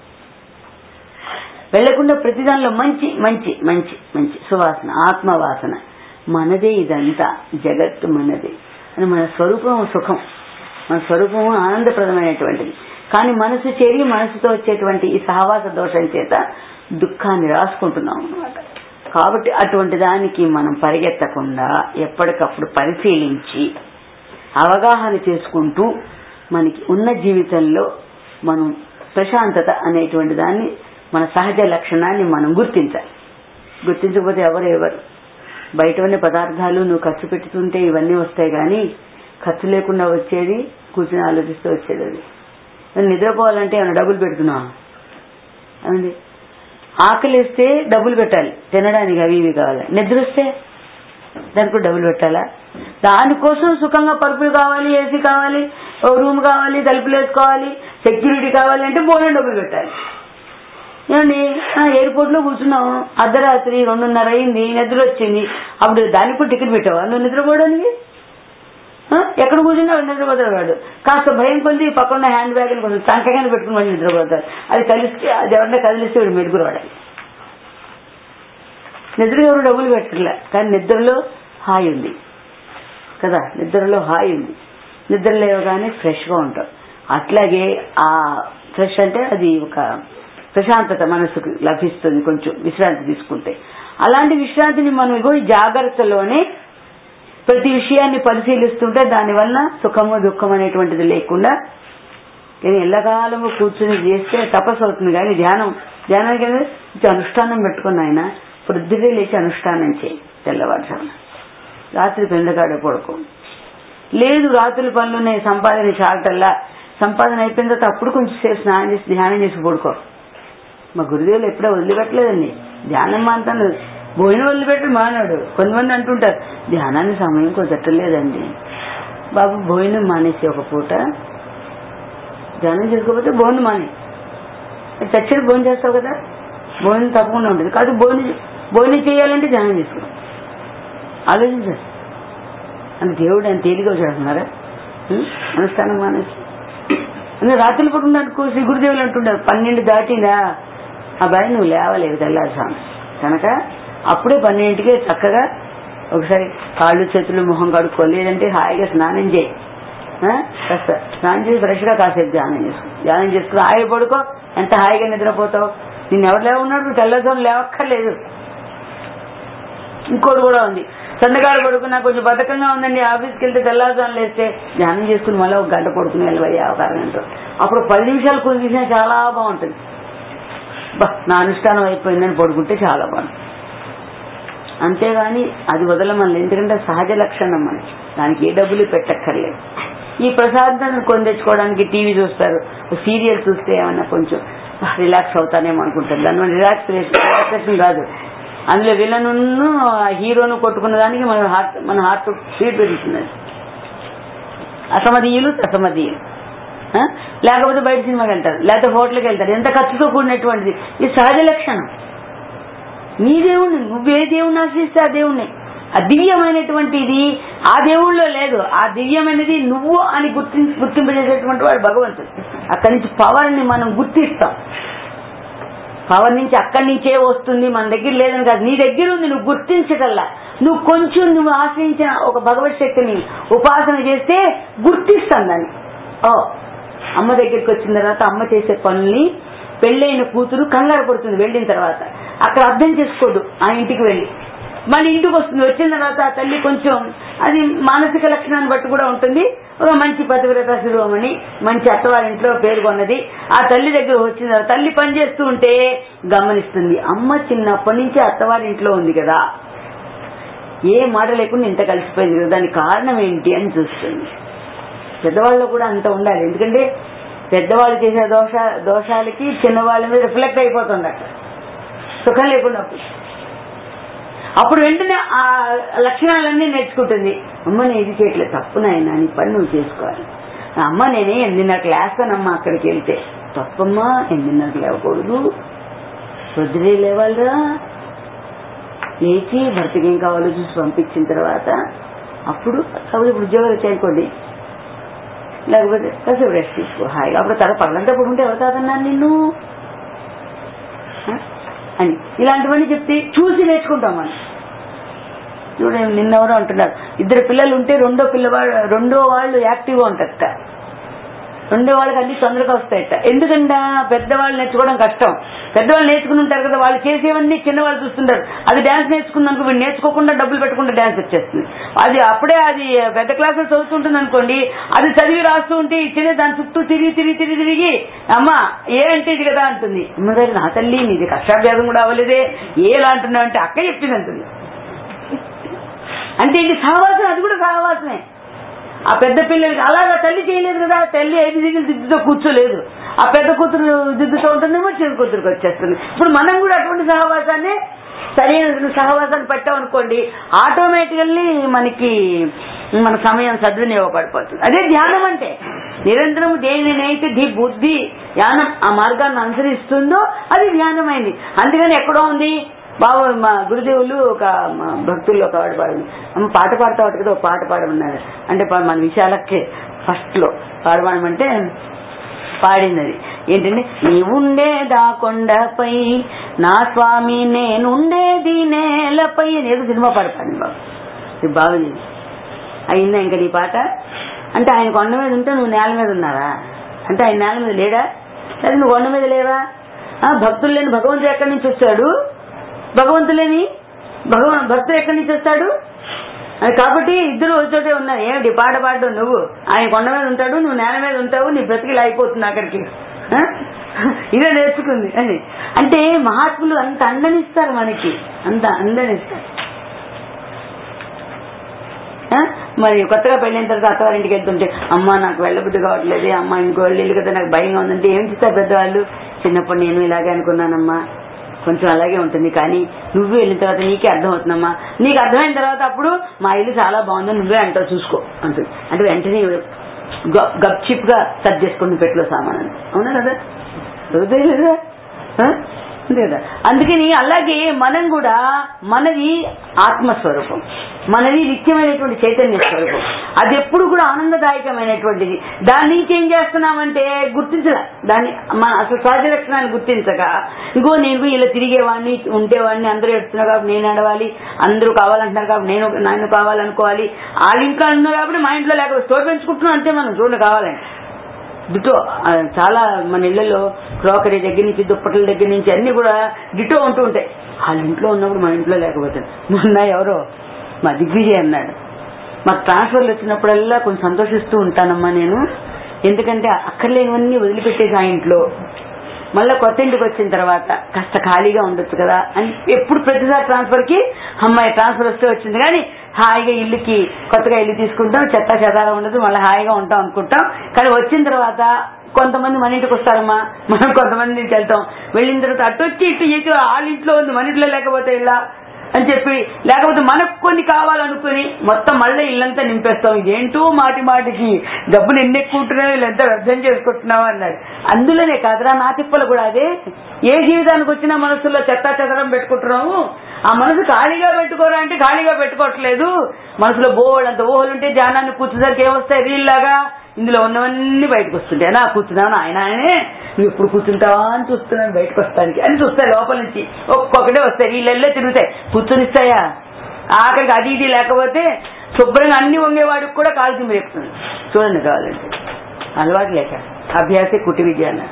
వెళ్లకుండా ప్రతిదానిలో మంచి మంచి మంచి మంచి సువాసన ఆత్మవాసన మనదే ఇదంతా జగత్తు మనదే అని మన స్వరూపం సుఖం మన స్వరూపము ఆనందప్రదమైనటువంటిది కానీ మనసు చేరి మనసుతో వచ్చేటువంటి ఈ సహవాస దోషం చేత దుఃఖాన్ని రాసుకుంటున్నాం అన్నమాట కాబట్టి అటువంటి దానికి మనం పరిగెత్తకుండా ఎప్పటికప్పుడు పరిశీలించి అవగాహన చేసుకుంటూ మనకి ఉన్న జీవితంలో మనం ప్రశాంతత అనేటువంటి దాన్ని మన సహజ లక్షణాన్ని మనం గుర్తించాలి గుర్తించకపోతే ఎవరు ఎవరు బయట ఉన్న పదార్థాలు నువ్వు ఖర్చు పెట్టుతుంటే ఇవన్నీ వస్తాయి కానీ ఖర్చు లేకుండా వచ్చేది కూర్చుని ఆలోచిస్తూ వచ్చేది అది నువ్వు నిద్రపోవాలంటే ఏమైనా డబ్బులు పెడుతున్నావా అవునండి ఆకలి వేస్తే డబ్బులు పెట్టాలి తినడానికి అవి ఇవి కావాలి నిద్ర వస్తే దానికి కూడా డబ్బులు పెట్టాలా దానికోసం సుఖంగా పరుపులు కావాలి ఏసీ కావాలి ఓ రూమ్ కావాలి తలుపులు వేసుకోవాలి సెక్యూరిటీ కావాలి అంటే బోనం డబ్బులు పెట్టాలి ఏమండి ఎయిర్పోర్ట్ లో కూర్చున్నాం అర్ధరాత్రి రెండున్నర అయింది నిద్ర వచ్చింది అప్పుడు దానికి కూడా టికెట్ పెట్టావా నువ్వు నిద్రపోవడానికి ఆ? ఎక్కడ కూర్చున్నా నిద్రపోతాడు వాడు కాస్త భయం కొద్ది పక్కన హ్యాండ్ బ్యాగ్ అని కొంచెం చంకగానే పెట్టుకుని వాడు నిద్రపోతాడు అది కలిస్తే అది ఎవరైనా కదిలిస్తే వీడు మెడుగురు వాడాలి నిద్ర ఎవరు డబ్బులు పెట్టట్లే కానీ నిద్రలో హాయి ఉంది కదా నిద్రలో హాయి ఉంది నిద్ర లేవగానే ఫ్రెష్ గా ఉంటాం అట్లాగే ఆ ఫ్రెష్ అంటే అది ఒక ప్రశాంతత మనసుకు లభిస్తుంది కొంచెం విశ్రాంతి తీసుకుంటే అలాంటి విశ్రాంతిని మనం ఇగో ఈ జాగ్రత్తలోనే ప్రతి విషయాన్ని పరిశీలిస్తుంటే దానివల్ల సుఖము దుఃఖం అనేటువంటిది లేకుండా కానీ ఎల్లకాలము కూర్చుని చేస్తే తపస్సు అవుతుంది కానీ ధ్యానం ధ్యానానికి అనేది కొంచెం అనుష్ఠానం పెట్టుకుని ఆయన పొద్దుటే లేచి అనుష్ఠానం చేయి తెల్లవారుజామున రాత్రి పెందకాడ పడుకో లేదు రాత్రుల పనులునే సంపాదన చాలటల్లా సంపాదన అయిపోయిన తర్వాత అప్పుడు కొంచెం సేపు స్నానం చేసి ధ్యానం చేసి పడుకో మా గురుదేవులు ఎప్పుడో వదిలిపెట్టలేదండి ధ్యానం మాంతాను భోజనం వదిలిపెట్టి మానాడు కొంతమంది అంటుంటారు ధ్యానానికి సమయం కుదరట్లేదండి బాబు భోజనం మానేసి ఒక పూట ధ్యానం చేసుకోకపోతే భోజనం మానే చచ్చడి భోజనం చేస్తావు కదా భోజనం తప్పకుండా ఉంటుంది కాదు భోజనం భోజనం చేయాలంటే ధ్యానం చేసుకో ఆలోచించారు అని దేవుడు ఆయన తేలిగా చేస్తున్నారా ఉం? అనుష్ఠానం మానేసి అందుకే రాత్రులు పడుకున్నట్టు శ్రీ గురుదేవులు అంటుంటారు పన్నెండు దాటిందా అబ్బాయి నువ్వు లేవలేదు తెల్లారుసాను కనుక అప్పుడే పన్నెండింటికి చక్కగా ఒకసారి కాళ్ళు చేతులు మొహం కడుక్కో లేదంటే హాయిగా స్నానం చేయి ఆ? కాస్త స్నానం చేసి ఫ్రెష్గా కాసేపు ధ్యానం చేసుకో ధ్యానం చేసుకుని హాయిగా పడుకో ఎంత హాయిగా నిద్రపోతావు నిన్ను ఎవరు లేవున్నాడు తెల్లజోన్ లేవక్కర్లేదు ఇంకోటి కూడా ఉంది సందగాడు పడుకున్నా కొంచెం బద్ధకంగా ఉందండి ఆఫీస్కి వెళ్తే తెల్లారుజాము లేస్తే ధ్యానం చేసుకుని మళ్ళీ ఒక గంట పడుకుని వెళ్ళవయ్యా ఒక అరగంట అప్పుడు పది నిమిషాలు కొన్ని తీసినా చాలా బాగుంటుంది బా నా అనుష్ఠానం అయిపోయిందని పడుకుంటే చాలా బాగుంటుంది అంతేగాని అది వదలమని ఎందుకంటే సహజ లక్షణం మనకి దానికి ఏ డబ్బులు పెట్టక్కర్లేదు ఈ ప్రశాంతతను కొని తెచ్చుకోవడానికి టీవీ చూస్తారు సీరియల్ చూస్తే ఏమన్నా కొంచెం రిలాక్స్ అవుతానేమో అనుకుంటారు దాని రిలాక్స్ రిలాక్సేషన్ కాదు అందులో విలన్ హీరోను కొట్టుకున్న దానికి మన హార్ట్ మన హార్ట్ స్పీడ్ పెరుగుతుంది అసమధీయులు అసమధీయులు ఆ? లేకపోతే బయట సినిమాకి వెళ్తారు లేకపోతే హోటల్కి వెళ్తారు ఎంత ఖర్చుతో కూడినటువంటిది ఇది సహజ లక్షణం నీ దేవుణ్ణి నువ్వే దేవుణ్ణి ఆశ్రయిస్తే ఆ దేవుణ్ణి ఆ దివ్యమైనటువంటిది ఆ దేవుళ్ళలో లేదు ఆ దివ్యమైనది నువ్వు అని గుర్తి గుర్తింపజేసేటువంటి వాడు భగవంతుడు అక్కడి నుంచి పవర్ ని మనం గుర్తిస్తాం పవర్ నుంచి అక్కడి నుంచే వస్తుంది మన దగ్గర లేదని కాదు నీ దగ్గర ఉంది నువ్వు గుర్తించగల్లా నువ్వు కొంచెం నువ్వు ఆశ్రయించిన ఒక భగవత్ శక్తిని ఉపాసన చేస్తే గుర్తిస్తాను దాన్ని ఓ అమ్మ దగ్గరికి వచ్చిన తర్వాత అమ్మ చేసే పనుల్ని పెళ్ళైన కూతురు కంగారు పడుతుంది వెళ్ళిన తర్వాత అక్కడ అర్థం చేసుకోదు ఆ ఇంటికి వెళ్ళి మళ్ళీ ఇంటికి వస్తుంది వచ్చిన తర్వాత ఆ తల్లి కొంచెం అది మానసిక లక్షణాన్ని బట్టి కూడా ఉంటుంది ఒక మంచి పతివ్రత శిరోమణి మంచి అత్తవారి ఇంట్లో పేర్కొన్నది ఆ తల్లి దగ్గర వచ్చిన తర్వాత తల్లి పని చేస్తూ ఉంటే గమనిస్తుంది అమ్మ చిన్నప్పటి నుంచి అత్తవారి ఇంట్లో ఉంది కదా ఏ మాట లేకుండా ఇంత కలిసిపోయింది కదా దానికి కారణం ఏంటి అని చూస్తుంది పెద్దవాళ్ళు కూడా అంత ఉండాలి ఎందుకంటే పెద్దవాళ్ళు చేసే దోష దోషాలకి చిన్నవాళ్ళ మీద రిఫ్లెక్ట్ అయిపోతుంది అక్కడ సుఖం లేకుండా పోయి. అప్పుడు వెంటనే ఆ లక్షణాలన్నీ నేర్చుకుంటుంది అమ్మ నేను ఇది చేయట్లేదు తప్పు నాయన నీ పని నువ్వు చేసుకోవాలి అమ్మ నేనే ఎనిమిదిన్నరకు లేస్తానమ్మా అక్కడికి వెళ్తే తప్పమ్మా ఎనిమిదిన్నరకు లేవకూడదు వద్దులే లేవాలిరా లేచి భర్తకి ఏం కావాలో చూసి పంపించిన తర్వాత అప్పుడు కాబట్టి ఇప్పుడు ఉద్యోగాలు వచ్చాయనుకోండి లేకపోతే కాసేపు రెస్ట్ తీసుకో హాయిగా అప్పుడు తల పగలంతా పడుకుంటే ఎవరు కాదన్నాను నిన్ను ఆ? అని ఇలాంటివన్నీ చెప్తే చూసి నేర్చుకుంటాం మనం చూడండి నిన్నెవరో అంటున్నారు ఇద్దరు పిల్లలు ఉంటే రెండో పిల్లవాడు రెండో వాళ్ళు యాక్టివ్గా ఉంటారట రెండో వాళ్ళకి అన్ని తొందరగా వస్తాయట ఎందుకంట పెద్దవాళ్ళు నేర్చుకోవడం కష్టం పెద్దవాళ్ళు నేర్చుకుని ఉంటారు కదా వాళ్ళు చేసేవన్నీ చిన్నవాళ్ళు చూస్తుంటారు అది డాన్స్ నేర్చుకున్నాక వీడు నేర్చుకోకుండా డబ్బులు పెట్టకుండా డాన్స్ వచ్చేస్తుంది అది అప్పుడే అది పెద్ద క్లాసులు చదువుతుంటుంది అనుకోండి అది చదివి రాస్తూ ఉంటే ఇచ్చేదే దాని చుట్టూ తిరిగి తిరిగి తిరిగి తిరిగి అమ్మ ఏ అంటే ఇది కదా అంటుంది అమ్మగారు నా తల్లి నీది కష్టాభ్యాసం కూడా అవ్వలేదే ఏలా అంటున్నావు అంటే అక్క చెప్పింది అంటుంది అంటే ఇది సహవాసం అది కూడా సహవాసమే ఆ పెద్ద పిల్లలకి అలాగా తల్లి చేయలేదు కదా తల్లి ఐదు దిగులు దిద్దుతో కూర్చోలేదు ఆ పెద్ద కూతురు దిద్దుతో ఉంటుందేమో చిన్న కూతురికి వచ్చేస్తుంది ఇప్పుడు మనం కూడా అటువంటి సహవాసాన్ని సరైన సహవాసాన్ని పెట్టామనుకోండి ఆటోమేటికల్లీ మనకి మన సమయం సద్వినియోగపడిపోతుంది అదే ధ్యానం అంటే నిరంతరం దేనినైతే ధీ బుద్ధి ధ్యానం ఆ మార్గాన్ని అనుసరిస్తుందో అది ధ్యానమైంది అందుకని ఎక్కడో ఉంది బాబు మా గురుదేవులు ఒక మా భక్తుల్లో ఒక వాడు పాడింది అమ్మ పాట పాడతావు కదా ఒక పాట పాడమన్నారు అంటే పా- మన విషయాలకే ఫస్ట్ లో పాడమనమంటే పాడింది అది ఏంటంటే నీవుండేదా కొండపై నా స్వామి నేనుండేది నేలపై అని ఏదో సినిమా పాట పాడింది బాబు ఇది బాగుంది అయిందా ఇంకా నీ పాట అంటే ఆయన కొండ మీద ఉంటే నువ్వు నేల మీద ఉన్నావా అంటే ఆయన నేల మీద లేడా లేదా నువ్వు కొండ మీద లేవా ఆ, భక్తులు లేని భగవంతుడు ఎక్కడి నుంచి వచ్చాడు భగవంతుడు లేని భగవాన్ భక్తుడు ఎక్కడి నుంచి వస్తాడు అది కాబట్టి ఇద్దరు వచ్చోటే ఉన్నారు ఏమిటి పాట పాడడం నువ్వు ఆయన కొండ మీద ఉంటాడు నువ్వు నేల మీద ఉంటావు నీ బ్రతికిలా అయిపోతుంది అక్కడికి ఆ? ఇదే నేర్చుకుంది అని అంటే మహాత్ములు అంత అందనిస్తారు మనకి అంత అందనిస్తారు ఆ? మరి కొత్తగా పెళ్ళైన తర్వాత అత్తవారింటికి వెళ్తుంటే అమ్మ నాకు వెళ్ళబుద్ధి కావట్లేదు అమ్మ ఇంకో వెళ్ళి కదా నాకు భయంగా ఉందంటే ఏం చేస్తారు పెద్దవాళ్ళు చిన్నప్పుడు నేను ఇలాగే అనుకున్నానమ్మా కొంచెం అలాగే ఉంటుంది కానీ నువ్వు వెళ్ళిన తర్వాత నీకే అర్థమవుతుందమ్మా నీకు అర్థమైన తర్వాత అప్పుడు మా ఇల్లు చాలా బాగుంది నువ్వే అంటావు చూసుకో అంటుంది అంటే వెంటనే గప్ చిప్ గా సర్చ్ చేసుకుని పెట్టులో సామాన్ అవునా కదా చదువుతాయి లేదా ఆ? అంతే కదా అందుకని అలాగే మనం కూడా మనది ఆత్మస్వరూపం మనది నిత్యమైనటువంటి చైతన్య స్వరూపం అది ఎప్పుడు కూడా ఆనందదాయకమైనటువంటిది దాన్ని నుంచి ఏం చేస్తున్నామంటే గుర్తించలే దాన్ని మన అసలు సహజ లక్షణాన్ని గుర్తించక ఇంకో నేను ఇలా తిరిగేవాడిని ఉంటేవాడిని అందరూ ఎడుతున్నారు కాబట్టి నేను నడవాలి అందరూ కావాలంటున్నారు కాబట్టి నేను నన్ను కావాలనుకోవాలి వాళ్ళ ఇంట్లో అన్నారు కాబట్టి మా ఇంట్లో లేకపోతే స్టోర్ పెంచుకుంటున్నాం అంతే మనం చూడండి కావాలంటే డిటో ఆ, చాలా మన ఇళ్లలో క్రోకరీ దగ్గర నుంచి దుప్పట్ల దగ్గర నుంచి అన్ని కూడా డిటో ఉంటూ ఉంటాయి వాళ్ళ ఇంట్లో ఉన్నప్పుడు మన ఇంట్లో లేకపోతే మొన్న ఎవరో మా దిగ్విజయ్ అన్నాడు మాకు ట్రాన్స్ఫర్లు వచ్చినప్పుడల్లా కొంచెం సంతోషిస్తూ ఉంటానమ్మా నేను ఎందుకంటే అక్కర్లేనివన్నీ వదిలిపెట్టేసి ఆ ఇంట్లో మళ్ళీ కొత్త ఇంటికి వచ్చిన తర్వాత కాస్త ఖాళీగా ఉండొచ్చు కదా అని ఎప్పుడు ప్రతిసారి ట్రాన్స్ఫర్ కి అమ్మాయి ట్రాన్స్ఫర్ వస్తే వచ్చింది కానీ హాయిగా ఇల్లుకి కొత్తగా ఇల్లు తీసుకుంటాం చెత్త చెదాగా ఉండదు మళ్ళీ హాయిగా ఉంటాం అనుకుంటాం కానీ వచ్చిన తర్వాత కొంతమంది మన ఇంటికి వస్తారమ్మా మనం కొంతమంది ఇంటికి వెళ్తాం వెళ్ళిన తర్వాత అటు వచ్చి ఇటు ఇటు వాళ్ళ ఇంట్లో ఉంది మన ఇంట్లో లేకపోతే ఇలా అని చెప్పి లేకపోతే మనకు కొన్ని కావాలనుకుని మొత్తం మళ్ళీ ఇల్లంతా నింపేస్తాం ఇదేంటో మాటి మాటికి డబ్బులు ఎన్ని ఎక్కువ ఉంటున్నావు వీళ్ళంతా వ్యర్థం చేసుకుంటున్నావు అన్నాడు అందులోనే కాదురా నా తిప్పలు కూడా అదే ఏ జీవితానికి వచ్చినా మనసులో చెత్త చెదరం పెట్టుకుంటున్నాము ఆ మనసు ఖాళీగా పెట్టుకోరా అంటే ఖాళీగా పెట్టుకోవట్లేదు మనసులో బోల్డ్ అంత ఊహలుంటే జానాన్ని కూర్చుసరికి ఏమొస్తాయి రీల్లాగా ఇందులో ఉన్నవన్నీ బయటకు వస్తుంటాయి నా కూర్చున్నాను ఆయన ఆయనే నువ్వు ఎప్పుడు కూర్చుంటావా అని చూస్తున్నాను బయటకు వస్తానికి అని చూస్తాయి లోపల నుంచి ఒక్కొక్కటే వస్తాయి వీళ్ళెల్లే తిరుగుతాయి కూర్చొనిస్తాయా ఆఖరికి అది ఇది లేకపోతే శుభ్రంగా అన్ని వంగేవాడికి కూడా కాల్చి ఎక్కుతుంది చూడండి కావాలంటే అలవాటు లేక అభ్యాసే కుటి విద్య అన్నారు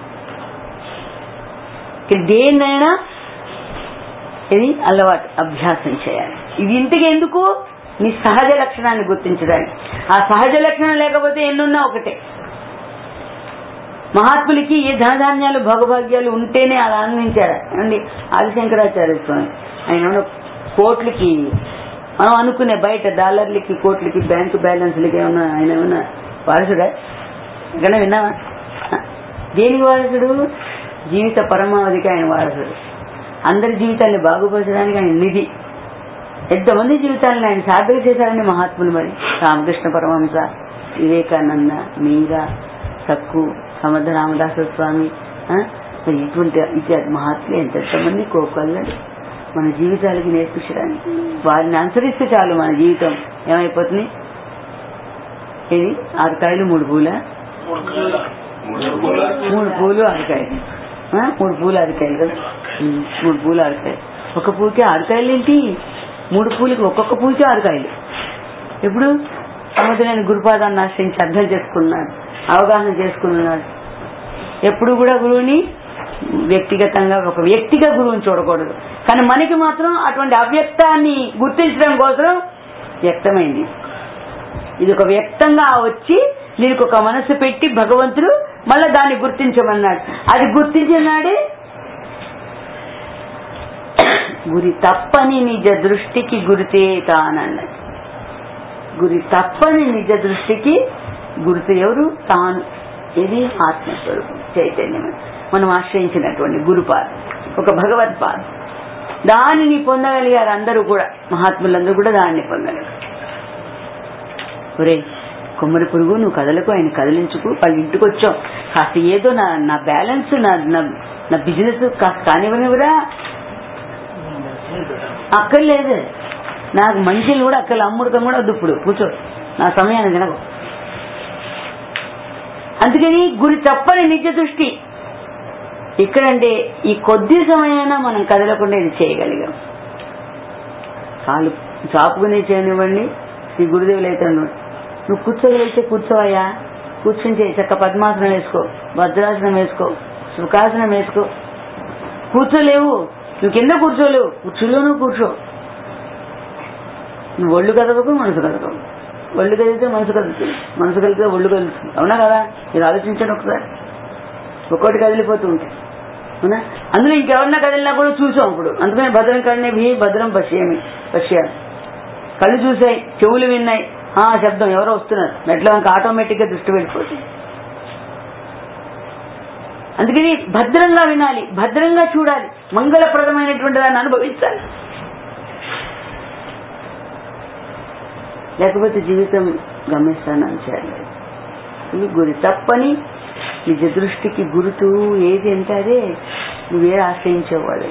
ఇక దేన్నైనా ఇది అలవాటు అభ్యాసం చేయాలి ఇది ఇంతకి ఎందుకు నీ సహజ లక్షణాన్ని గుర్తించడానికి ఆ సహజ లక్షణం లేకపోతే ఎన్నున్నా ఒకటే మహాత్ములకి ఏ ధనధాన్యాలు భోగభాగ్యాలు ఉంటేనే అలా ఆనందించారు అండి ఆదిశంకరాచార్య స్వామి ఆయన ఏమన్నా కోట్లకి మనం అనుకునే బయట డాలర్లకి కోట్లకి బ్యాంకు బ్యాలెన్స్లకి ఏమన్నా ఆయన ఏమన్నా వారసుడా ఎక్కడైనా విన్నావా దేనికి వారసుడు జీవిత పరమావధికి ఆయన వారసుడు అందరి జీవితాన్ని బాగుపరచడానికి ఆయన నిధి ఎంతమంది జీవితాలను ఆయన సాధన చేశారని మహాత్ములు మరి రామకృష్ణ పరమహంస వివేకానంద మీరా సక్కు సమర్థ రామదాస స్వామి ఆ, మరి ఇటువంటి ఇత్యాది మహాత్ములు ఎంతెంతమంది కోకొల్లలు మన జీవితాలకి నేర్పించడానికి వారిని అనుసరిస్తే చాలు మన జీవితం ఏమైపోతుంది ఇది ఆరు కాయలు మూడు పూల మూడు పూలు ఆరుకాయలు ఆ, మూడు పూలు ఆరుకాయలు కదా ఉమ్, మూడు పూలు ఆరుకాయలు ఒక పూకి ఆరుకాయలు ఏంటి మూడు పూలకి ఒక్కొక్క పూలకి ఆరుకాయలు ఎప్పుడు సముద్రాన్ని గురుపాదాన్ని ఆశ్రయించి అర్థం చేసుకున్నాడు అవగాహన చేసుకున్నాడు ఎప్పుడు కూడా గురువుని వ్యక్తిగతంగా ఒక వ్యక్తిగా గురువుని చూడకూడదు కానీ మనకి మాత్రం అటువంటి అవ్యక్తాన్ని గుర్తించడం కోసం వ్యక్తమైంది ఇది ఒక వ్యక్తంగా వచ్చి దీనికి ఒక మనసు పెట్టి భగవంతుడు మళ్ళా దాన్ని గుర్తించమన్నాడు అది గుర్తించినాడే గురి తప్పని నిజ దృష్టికి గురితే తానన్నది గురి తప్పని నిజ దృష్టికి గుర్తు ఎవరు తాను ఇది ఆత్మస్వరూపం చైతన్యం మనం ఆశ్రయించినటువంటి గురుపాద ఒక భగవత్పాద దానిని పొందగలిగారు అందరూ కూడా మహాత్ములందరూ కూడా దాన్ని పొందగలరు ఒరే కొమ్మరి పురుగు నువ్వు కదలకు ఆయన కదిలించుకు వాళ్ళ ఇంటికి వచ్చావు కాస్త ఏదో నా నా బ్యాలెన్స్ నా నా- నా బిజినెస్ కాస్త కానివ్వనివరా అక్కర్లేదు నాకు మంచిలు కూడా అక్కడ అమ్ముడుకం కూడా వద్దు ఇప్పుడు కూర్చో నా సమయాన్ని తినకు అందుకని గురి తప్పని నిజ దృష్టి ఇక్కడంటే ఈ కొద్ది సమయమైనా మనం కదలకుండా ఇది చేయగలిగాం కాలు చాపుకునే చేయనివ్వండి శ్రీ గురుదేవులు అయితే అన్నాడు, నువ్వు కూర్చోగలిగితే కూర్చోవయ్యా కూర్చుని చేయి చక్క పద్మాసనం వేసుకో వజ్రాసనం వేసుకో సుఖాసనం వేసుకో కూర్చోలేవు నువ్వు కింద కూర్చోలేవు కుర్చీలోనూ కూర్చో నువ్వు ఒళ్ళు కదవకు మనసు కదవకు ఒళ్ళు కదిలితే మనసు కదులుతుంది మనసు కలిగితే ఒళ్ళు కదులుతుంది అవునా కదా మీరు ఆలోచించండి ఒకసారి ఒక్కొక్కటి కదిలిపోతూ ఉంటాయి అవునా అందులో ఇంకెవరన్నా కదిలినా కూడా చూసాం ఇప్పుడు అందుకని భద్రం కడినే భీ భద్రం పశ్యేమి పశ్యామి కళ్ళు చూసాయి చెవులు విన్నాయి ఆ శబ్దం ఎవరో వస్తున్నారు మెట్ల వంక ఆటోమేటిక్ గా దృష్టి వెళ్ళిపోతుంది అందుకని భద్రంగా వినాలి భద్రంగా చూడాలి మంగళప్రదమైనటువంటి దాన్ని అనుభవించాలి లేకపోతే జీవితం గమ్యస్థానాన్ని చేరలేదు ఇది గురి తప్పని నిజ దృష్టికి గురుతు ఏది అంటే అదే నువ్వే ఆశ్రయించేవాడు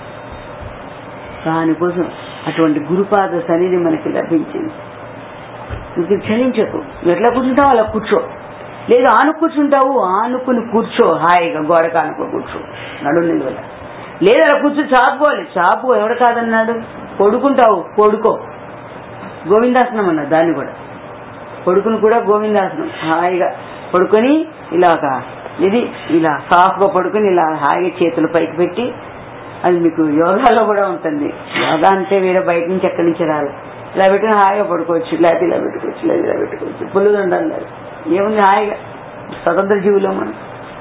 దానికోసం అటువంటి గురుపాద సన్నిధి మనకి లభించింది నువ్వు చలించకు నువ్వు ఎట్లా కూర్చుంటావు అలా కూర్చో లేదు ఆను కూర్చుంటావు ఆనుకుని కూర్చో హాయిగా గోడకు ఆనుకో కూర్చో నడు నిలువల లేదు అలా కూర్చో చాపుకోవాలి చాపు ఎవడు కాదన్నాడు పడుకుంటావు పడుకో గోవిందాసనం అన్నారు దాన్ని కూడా కొడుకును కూడా గోవిందాసనం హాయిగా పడుకొని ఇలా ఒక ఇది ఇలా సాఫ్ట్గా పడుకుని ఇలా హాయిగా చేతులు పైకి పెట్టి అది మీకు యోగాలో కూడా ఉంటుంది యోగా అంటే వేరే బయట నుంచి ఎక్కడి నుంచి రాదు ఇలా పెట్టుకుని హాయిగా పడుకోవచ్చు లేకపోతే ఇలా పెట్టుకోవచ్చు లేదా ఇలా పెట్టుకోవచ్చు పుల్లుగా ఉండాలి లేదు ఏముంది హాయిగా స్వతంత్ర జీవులో మనం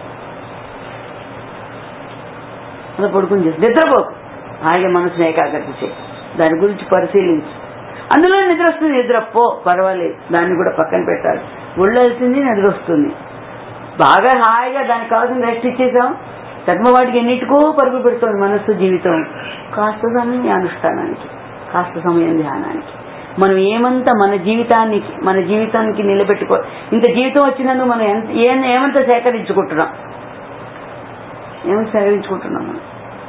అలా పడుకుని చేసి నిద్రపోకు హాయిగా మనసుని ఏకాగ్రత చేయి దాని గురించి పరిశీలించు అందులో నిద్ర వస్తుంది నిద్ర పో పర్వాలేదు దాన్ని కూడా పక్కన పెట్టాలి ఒళ్ళు వెళ్తుంది నిద్ర వస్తుంది బాగా హాయిగా దానికి కావాల్సిన రెస్ట్ ఇచ్చేసాం వాటికి ఎన్నిటికో పరుగు పెడుతుంది మనస్సు జీవితం కాస్త సమయం అనుష్ఠానానికి కాస్త సమయం ధ్యానానికి మనం ఏమంత మన జీవితానికి మన జీవితానికి నిలబెట్టుకో ఇంత జీవితం వచ్చినందుకు మనం ఎంత ఏ- ఏమంత సేకరించుకుంటున్నాం ఏమంత సేకరించుకుంటున్నాం మనం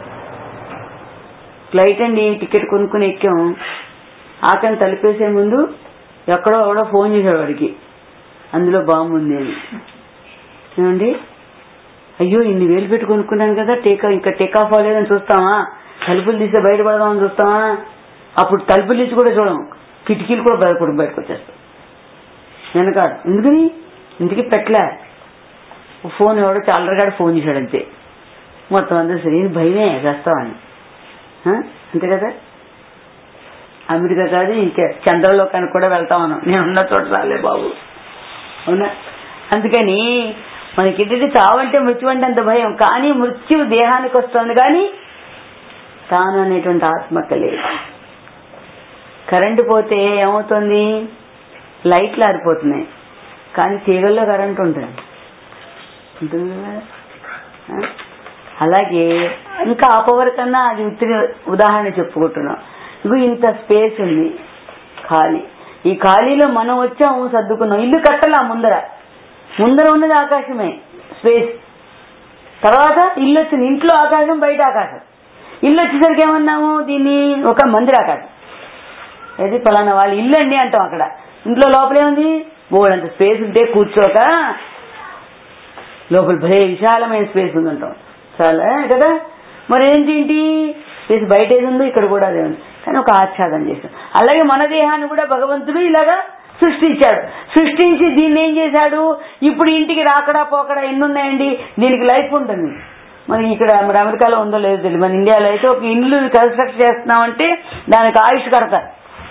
ఫ్లైట్ అండి టికెట్ కొనుక్కుని ఎక్కాం ఆకని తలిపేసే ముందు ఎక్కడో ఎవడో ఫోన్ చేశాడు వాడికి అందులో బాంబు ఉంది అని ఏమండి అయ్యో ఇన్ని వేలు పెట్టి కొనుక్కున్నాను కదా టేక్ ఇంకా టేక్ ఆఫ్ అవ్వలేదని చూస్తామా తలుపులు తీస్తే బయటపడదామని చూస్తామా అప్పుడు తలుపులు తీసి కూడా చూడం కిటికీలు కూడా భయపడి బయటకు వచ్చేస్తాం వెనకాడు ఎందుకని ఇంటికి పెట్టలే ఓ ఫోన్ ఎవడో చాలరగాడు ఫోన్ చేశాడు అంతే మొత్తం అందరూ సరే ఇది భయమే చేస్తామని ఆ? అంతే కదా అమెరికా కాదు ఇంకా చంద్రలోకానికి కూడా వెళ్తాం మనం నేను ఉన్న చోట రాలే బాబు అవునా అందుకని మనకి చావంటే మృత్యు అంటే అంత భయం కానీ మృత్యు దేహానికి వస్తుంది కానీ తాను అనేటువంటి ఆత్మక లేదు కరెంటు పోతే ఏమవుతుంది లైట్లు ఆరిపోతున్నాయి కానీ తీగల్లో కరెంట్ ఉంటుంది ఉంటుంది కదా ఆ? అలాగే ఇంకా ఆ పవర్ కన్నా అది ఉత్తిరి ఉదాహరణ చెప్పుకుంటున్నాం ఇగో ఇంత స్పేస్ ఉంది ఖాళీ ఈ ఖాళీలో మనం వచ్చాము సర్దుకున్నాం ఇల్లు కట్టలా ముందర ముందర ఉన్నది ఆకాశమే స్పేస్ తర్వాత ఇల్లు వచ్చింది ఇంట్లో ఆకాశం బయట ఆకాశం ఇల్లు వచ్చేసరికి ఏమన్నాము దీన్ని ఒక మందిర ఆకాశం అది ఫలానా వాళ్ళు ఇల్లు అండి అంటాం అక్కడ ఇంట్లో లోపలే ఉంది బోర్డు స్పేస్ ఉంటే కూర్చోక లోపల భలే విశాలమైన స్పేస్ ఉందంటాం చాలా కదా మరి ఏంటి స్పేస్ బయట ఏది ఉందో ఇక్కడ కూడా అదే ఉంది కానీ ఒక ఆచ్ఛాదం చేశాం అలాగే మన దేహాన్ని కూడా భగవంతుడు ఇలాగా సృష్టించాడు సృష్టించి దీన్ని ఏం చేశాడు ఇప్పుడు ఇంటికి రాకడా పోకడా ఎన్ని ఉన్నాయండి దీనికి లైఫ్ ఉంటుంది మరి ఇక్కడ మరి అమెరికాలో ఉందో లేదో తెలియదు మన ఇండియాలో అయితే ఒక ఇల్లు కన్స్ట్రక్ట్ చేస్తున్నామంటే దానికి ఆయుష్ కడతారు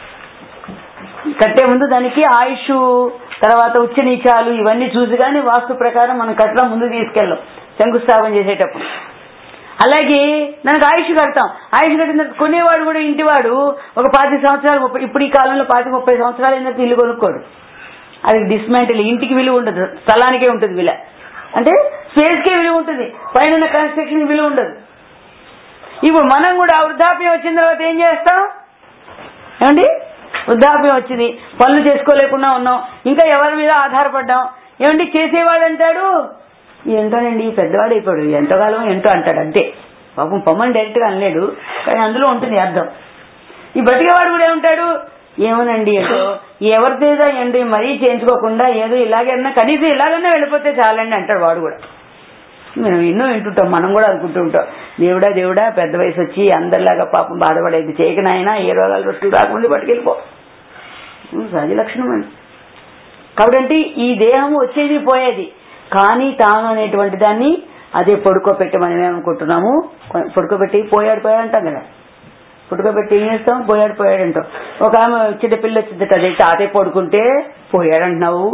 కట్టే ముందు దానికి ఆయుష్ తర్వాత ఉచ్చ నీచాలు ఇవన్నీ చూసి కానీ వాస్తు ప్రకారం మనం కట్టడం ముందు తీసుకెళ్ళాం శంకుస్థాపన చేసేటప్పుడు అలాగే దానికి ఆయుష్ కడతాం ఆయుష్ కట్టిన తర్వాత కొనేవాడు కూడా ఇంటివాడు ఒక పాతి సంవత్సరాలు ముప్పై ఇప్పుడు ఈ కాలంలో పాతి ముప్పై సంవత్సరాలు అయిన తర్వాత ఇల్లు కొనుక్కోడు అది డిస్మాంటిల్ ఇంటికి విలువ ఉండదు స్థలానికే ఉంటుంది విలువ అంటే స్పేస్ కే విలువ ఉంటుంది పైన కన్స్ట్రక్షన్ విలువ ఉండదు ఇప్పుడు మనం కూడా వృద్ధాప్యం వచ్చిన తర్వాత ఏం చేస్తాం ఏమండి వృద్ధాప్యం వచ్చింది పనులు చేసుకోలేకుండా ఉన్నాం ఇంకా ఎవరి మీద ఆధారపడ్డాం ఏమండి చేసేవాడు అంటాడు ఏంటోనండి పెద్దవాడు అయిపోయాడు ఎంతకాలం ఏంటో అంటాడు అంతే పాపం పొమ్మని డైరెక్ట్ గా అనలేడు కానీ అందులో ఉంటుంది అర్థం ఈ బతికేవాడు కూడా ఏమంటాడు ఏమోనండి ఏదో ఎవరిదేదో ఏంటి మరీ చేయించుకోకుండా ఏదో ఇలాగైనా కనీసం ఇలాగైనా వెళ్ళిపోతే చాలండి అంటాడు వాడు కూడా మనం ఎన్నో వింటుంటాం మనం కూడా అనుకుంటూ ఉంటాం దేవుడా దేవుడా పెద్ద వయసు వచ్చి అందరిలాగా పాపం బాధపడేది చేయకనైనా ఏ రోగాలు వస్తువులు రాకముందు పట్టుకెళ్ళిపో ఉం, సహజ లక్షణం అండి కాబట్టి ఈ దేహం వచ్చేది పోయేది కానీ తాను అనేటువంటి దాన్ని అదే పడుకోబెట్టి మనం ఏమనుకుంటున్నాము పడుకోబెట్టి పోయాడు పోయాడు అంటాం కదా పడుకోబెట్టి ఏం చేస్తాం పోయాడు పోయాడు అంటాం ఒక ఆమె చిన్న పిల్ల వచ్చింది అదే తాతయ్య పడుకుంటే పోయాడు అంటున్నావు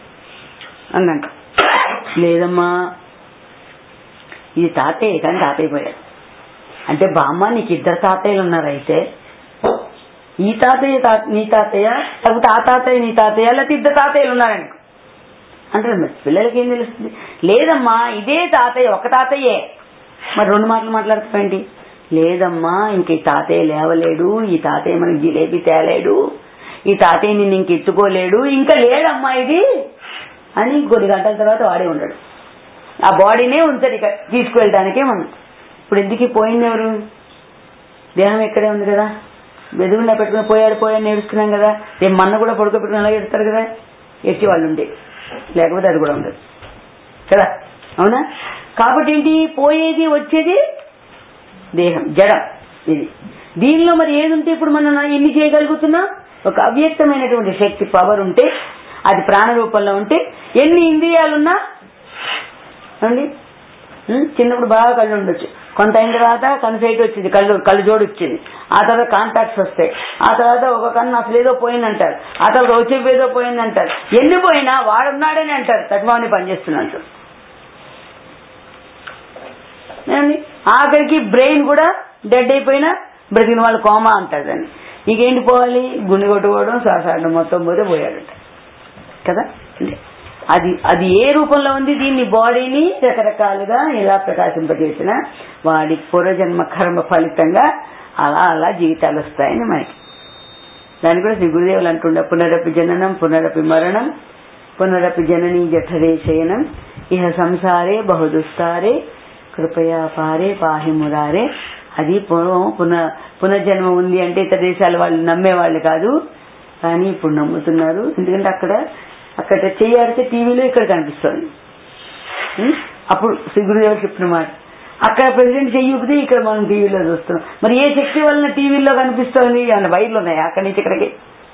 అందంట లేదమ్మా ఇది తాతయ్య కానీ తాతయ్య పోయాడు అంటే బామ్మ నీకు ఇద్దరు తాతయ్యలు ఉన్నారు అయితే ఈ తాతయ్య తా- నీ తాతయ్య లేకపోతే ఆ తాతయ్య నీ తాతయ్య లేకపోతే ఇద్దరు తాతయ్యలు ఉన్నారని అంటారు మరి పిల్లలకి ఏం తెలుస్తుంది లేదమ్మా ఇదే తాతయ్య ఒక తాతయ్యే మరి రెండు మాటలు మాట్లాడతావేంటి లేదమ్మా ఇంక ఈ తాతయ్య లేవలేడు ఈ తాతయ్య మనకి జిలేబీ తేలేడు ఈ తాతయ్య నిన్ను ఇంక ఎత్తుకోలేడు ఇంకా లేదమ్మా ఇది అని కొద్ది గంటల తర్వాత వాడే ఉండడు ఆ బాడీనే ఉంచడు ఇక తీసుకువెళ్ళడానికే మనం ఇప్పుడు ఎందుకు పోయింది ఎవరు దేహం ఎక్కడే ఉంది కదా బెదుగుండా పెట్టుకుని పోయాడు పోయాడు నేర్చుకున్నాం కదా రేపు మన్న కూడా పడుకోబెట్టుకుని అలాగే ఎడతారు కదా ఎట్టి వాళ్ళు ఉండే లేకపోతే అది కూడా ఉండదు కదా అవునా కాబట్టి ఏంటి పోయేది వచ్చేది దేహం జడం ఇది దీనిలో మరి ఏది ఉంటే ఇప్పుడు మనం ఎన్ని చేయగలుగుతున్నాం ఒక అవ్యక్తమైనటువంటి శక్తి పవర్ ఉంటే అది ప్రాణ రూపంలో ఉంటే ఎన్ని ఇంద్రియాలున్నా ఏమండి ఉం? చిన్నప్పుడు బాగా కళ్ళు ఉండొచ్చు కొంత అయిన తర్వాత కన్ను సైట్ వచ్చింది కళ్ళు కళ్ళు జోడు వచ్చింది ఆ తర్వాత కాంటాక్ట్స్ వస్తాయి ఆ తర్వాత ఒక కన్ను అసలు ఏదో పోయిందంటారు ఆ తర్వాత వచ్చే ఏదో పోయిందంటారు ఎన్ని పోయినా వాడున్నాడని అంటారు తత్వాన్ని పనిచేస్తున్నట్టు ఏమండి? ఆఖరికి బ్రెయిన్ కూడా డెడ్ అయిపోయినా బ్రతికిన వాళ్ళు కోమా అంటారు దాన్ని ఇంకేంటి పోవాలి గుండె కొట్టుకోవడం శ్వాసాడడం మొత్తం పోతే పోయాడట కదా అంటే అది అది ఏ రూపంలో ఉంది దీన్ని బాడీని రకరకాలుగా ఎలా ప్రకాశింపజేసిన వాడి పూర్వజన్మ కర్మ ఫలితంగా అలా అలా జీవితాలు వస్తాయని మనకి దాన్ని కూడా శ్రీ గురుదేవులు అంటుండ పునరపి జననం పునరపి మరణం పునరపి జననీ జఠరే శయనం ఇహ సంసారే బహుదుస్తారే కృపయా పారే పాహి మురారే అది పూర్వం పున పునర్జన్మ ఉంది అంటే ఇతర దేశాల వాళ్ళు నమ్మేవాళ్ళు కాదు కానీ ఇప్పుడు నమ్ముతున్నారు ఎందుకంటే అక్కడ అక్కడ చెయ్యాడితే టీవీలో ఇక్కడ కనిపిస్తుంది ఉం? అప్పుడు శ్రీ గురుదేవులు చెప్పిన మాట అక్కడ ప్రెసిడెంట్ చెయ్యితే ఇక్కడ మనం టీవీలో చూస్తున్నాం మరి ఏ శక్తి వలన టీవీలో కనిపిస్తోంది ఏమైనా వైర్లు ఉన్నాయి అక్కడి నుంచి ఇక్కడికి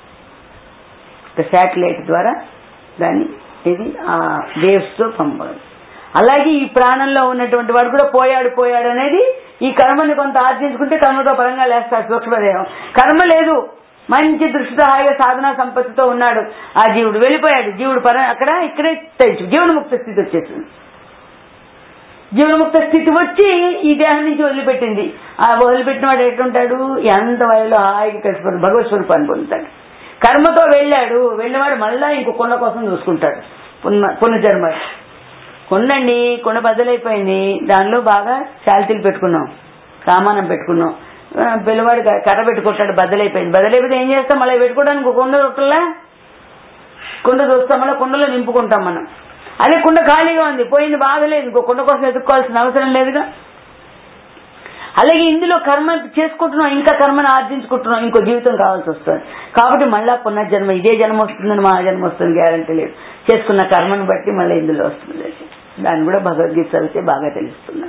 శాటిలైట్ ద్వారా దాన్ని ఇది ఆ వేవ్స్ తో పంపడం అలాగే ఈ ప్రాణంలో ఉన్నటువంటి వాడు కూడా పోయాడు పోయాడు అనేది ఈ కర్మని కొంత ఆర్జించుకుంటే కర్మతో పరంగా లేస్తాడు సూక్ష్మదేహం కర్మ లేదు మంచి దృష్టితో హాయిగా సాధన సంపత్తితో ఉన్నాడు ఆ జీవుడు వెళ్ళిపోయాడు జీవుడు పర అక్కడ ఇక్కడే తెలుసు జీవనముక్త స్థితి వచ్చేసింది జీవనముక్త స్థితి వచ్చి ఈ దేహం నుంచి వదిలిపెట్టింది ఆ వదిలిపెట్టిన వాడు ఎట్లుంటాడు ఎంత వయలో హాయిగా కలిసిపోతుంది భగవత్ స్వరూపాన్ని పొందుతాడు కర్మతో వెళ్ళాడు వెళ్ళినవాడు మళ్ళా ఇంకో కొండ కోసం చూసుకుంటాడు పున్న పునర్జన్మ కొండండి కొండ బద్దలైపోయింది దానిలో బాగా శాల్తీలు పెట్టుకున్నాం సామానం పెట్టుకున్నాం ఆ, పిల్లవాడు క- కర్ర పెట్టుకుంటాడు బద్దలైపోయింది బద్దలైపోతే ఏం చేస్తాం మళ్ళీ పెట్టుకోవడానికి ఒక కుండ దొరకలా కుండ చూస్తాం మళ్ళీ కుండలో నింపుకుంటాం మనం అదే కుండ ఖాళీగా ఉంది పోయింది బాధలేదు ఇంకో కుండ కోసం ఎదుర్కోవాల్సిన అవసరం లేదుగా అలాగే ఇందులో కర్మ చేసుకుంటున్నాం ఇంకా కర్మను ఆర్జించుకుంటున్నాం ఇంకో జీవితం కావాల్సి వస్తుంది కాబట్టి మళ్ళా పునర్జన్మ ఇదే జన్మ వస్తుందని మా జన్మ వస్తుంది గ్యారంటీ లేదు చేసుకున్న కర్మను బట్టి మళ్ళీ ఇందులో వస్తుంది దాన్ని కూడా భగవద్గీత చదివితే బాగా తెలుస్తుంది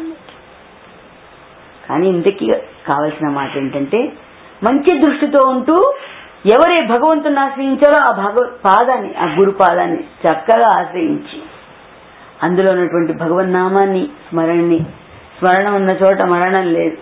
కానీ ఇంతకీ కావలసిన మాట ఏంటంటే మంచి దృష్టితో ఉంటూ ఎవరే భగవంతుని ఆశ్రయించారో ఆ భగవత్ పాదాన్ని ఆ గురు పాదాన్ని చక్కగా ఆశ్రయించి అందులో ఉన్నటువంటి భగవన్నామాన్ని స్మరణని స్మరణ ఉన్న చోట మరణం లేదు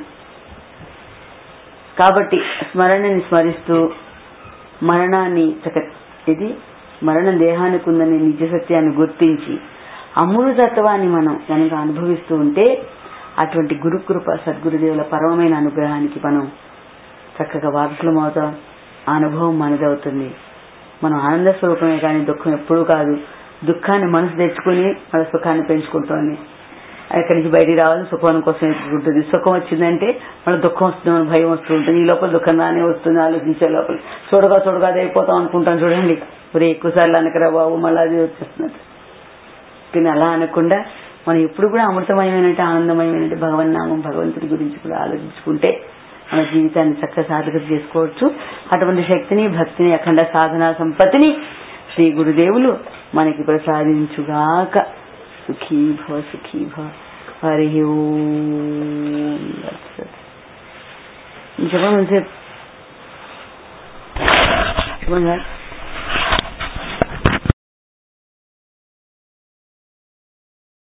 కాబట్టి స్మరణని స్మరిస్తూ మరణాన్ని చక ఇది మరణం దేహానికి ఉందని నిజ సత్యాన్ని గుర్తించి అమృతత్వాన్ని మనం కనుక అనుభవిస్తూ ఉంటే అటువంటి గురుకృప సద్గురుదేవుల పరమమైన అనుగ్రహానికి మనం చక్కగా వారసులం అవుతాం ఆ అనుభవం మనదవుతుంది మనం ఆనంద స్వరూపమే కానీ దుఃఖం ఎప్పుడూ కాదు దుఃఖాన్ని మనసు తెచ్చుకుని మన సుఖాన్ని పెంచుకుంటోంది అక్కడి నుంచి బయటికి రావాలని సుఖం కోసం ఎత్తుకుంటుంది సుఖం వచ్చిందంటే మళ్ళీ దుఃఖం వస్తుందని భయం వస్తూ ఉంటుంది ఈ లోపల దుఃఖం రానే వస్తుంది ఆలోచించే లోపల చూడగా చూడగా అది అయిపోతాం అనుకుంటాం చూడండి మరి ఎక్కువ సార్లు అనకరా బాబు మళ్ళీ అది వచ్చేస్తున్నది కానీ అలా అనకుండా మనం ఎప్పుడు కూడా అమృతమయమైనట్టు ఆనందమయమైనట్టు భగవన్నామం భగవంతుడి గురించి కూడా ఆలోచించుకుంటే మన జీవితాన్ని చక్కగా సాధక చేసుకోవచ్చు అటువంటి శక్తిని భక్తిని అఖండ సాధనా సంపత్తిని శ్రీ గురుదేవులు మనకి ప్రసాదించుగాక సుఖీ భవ సుఖీ భవ హరి ఓం తత్సత్. చెప్పండి మంచిసేపు చెప్పండి సార్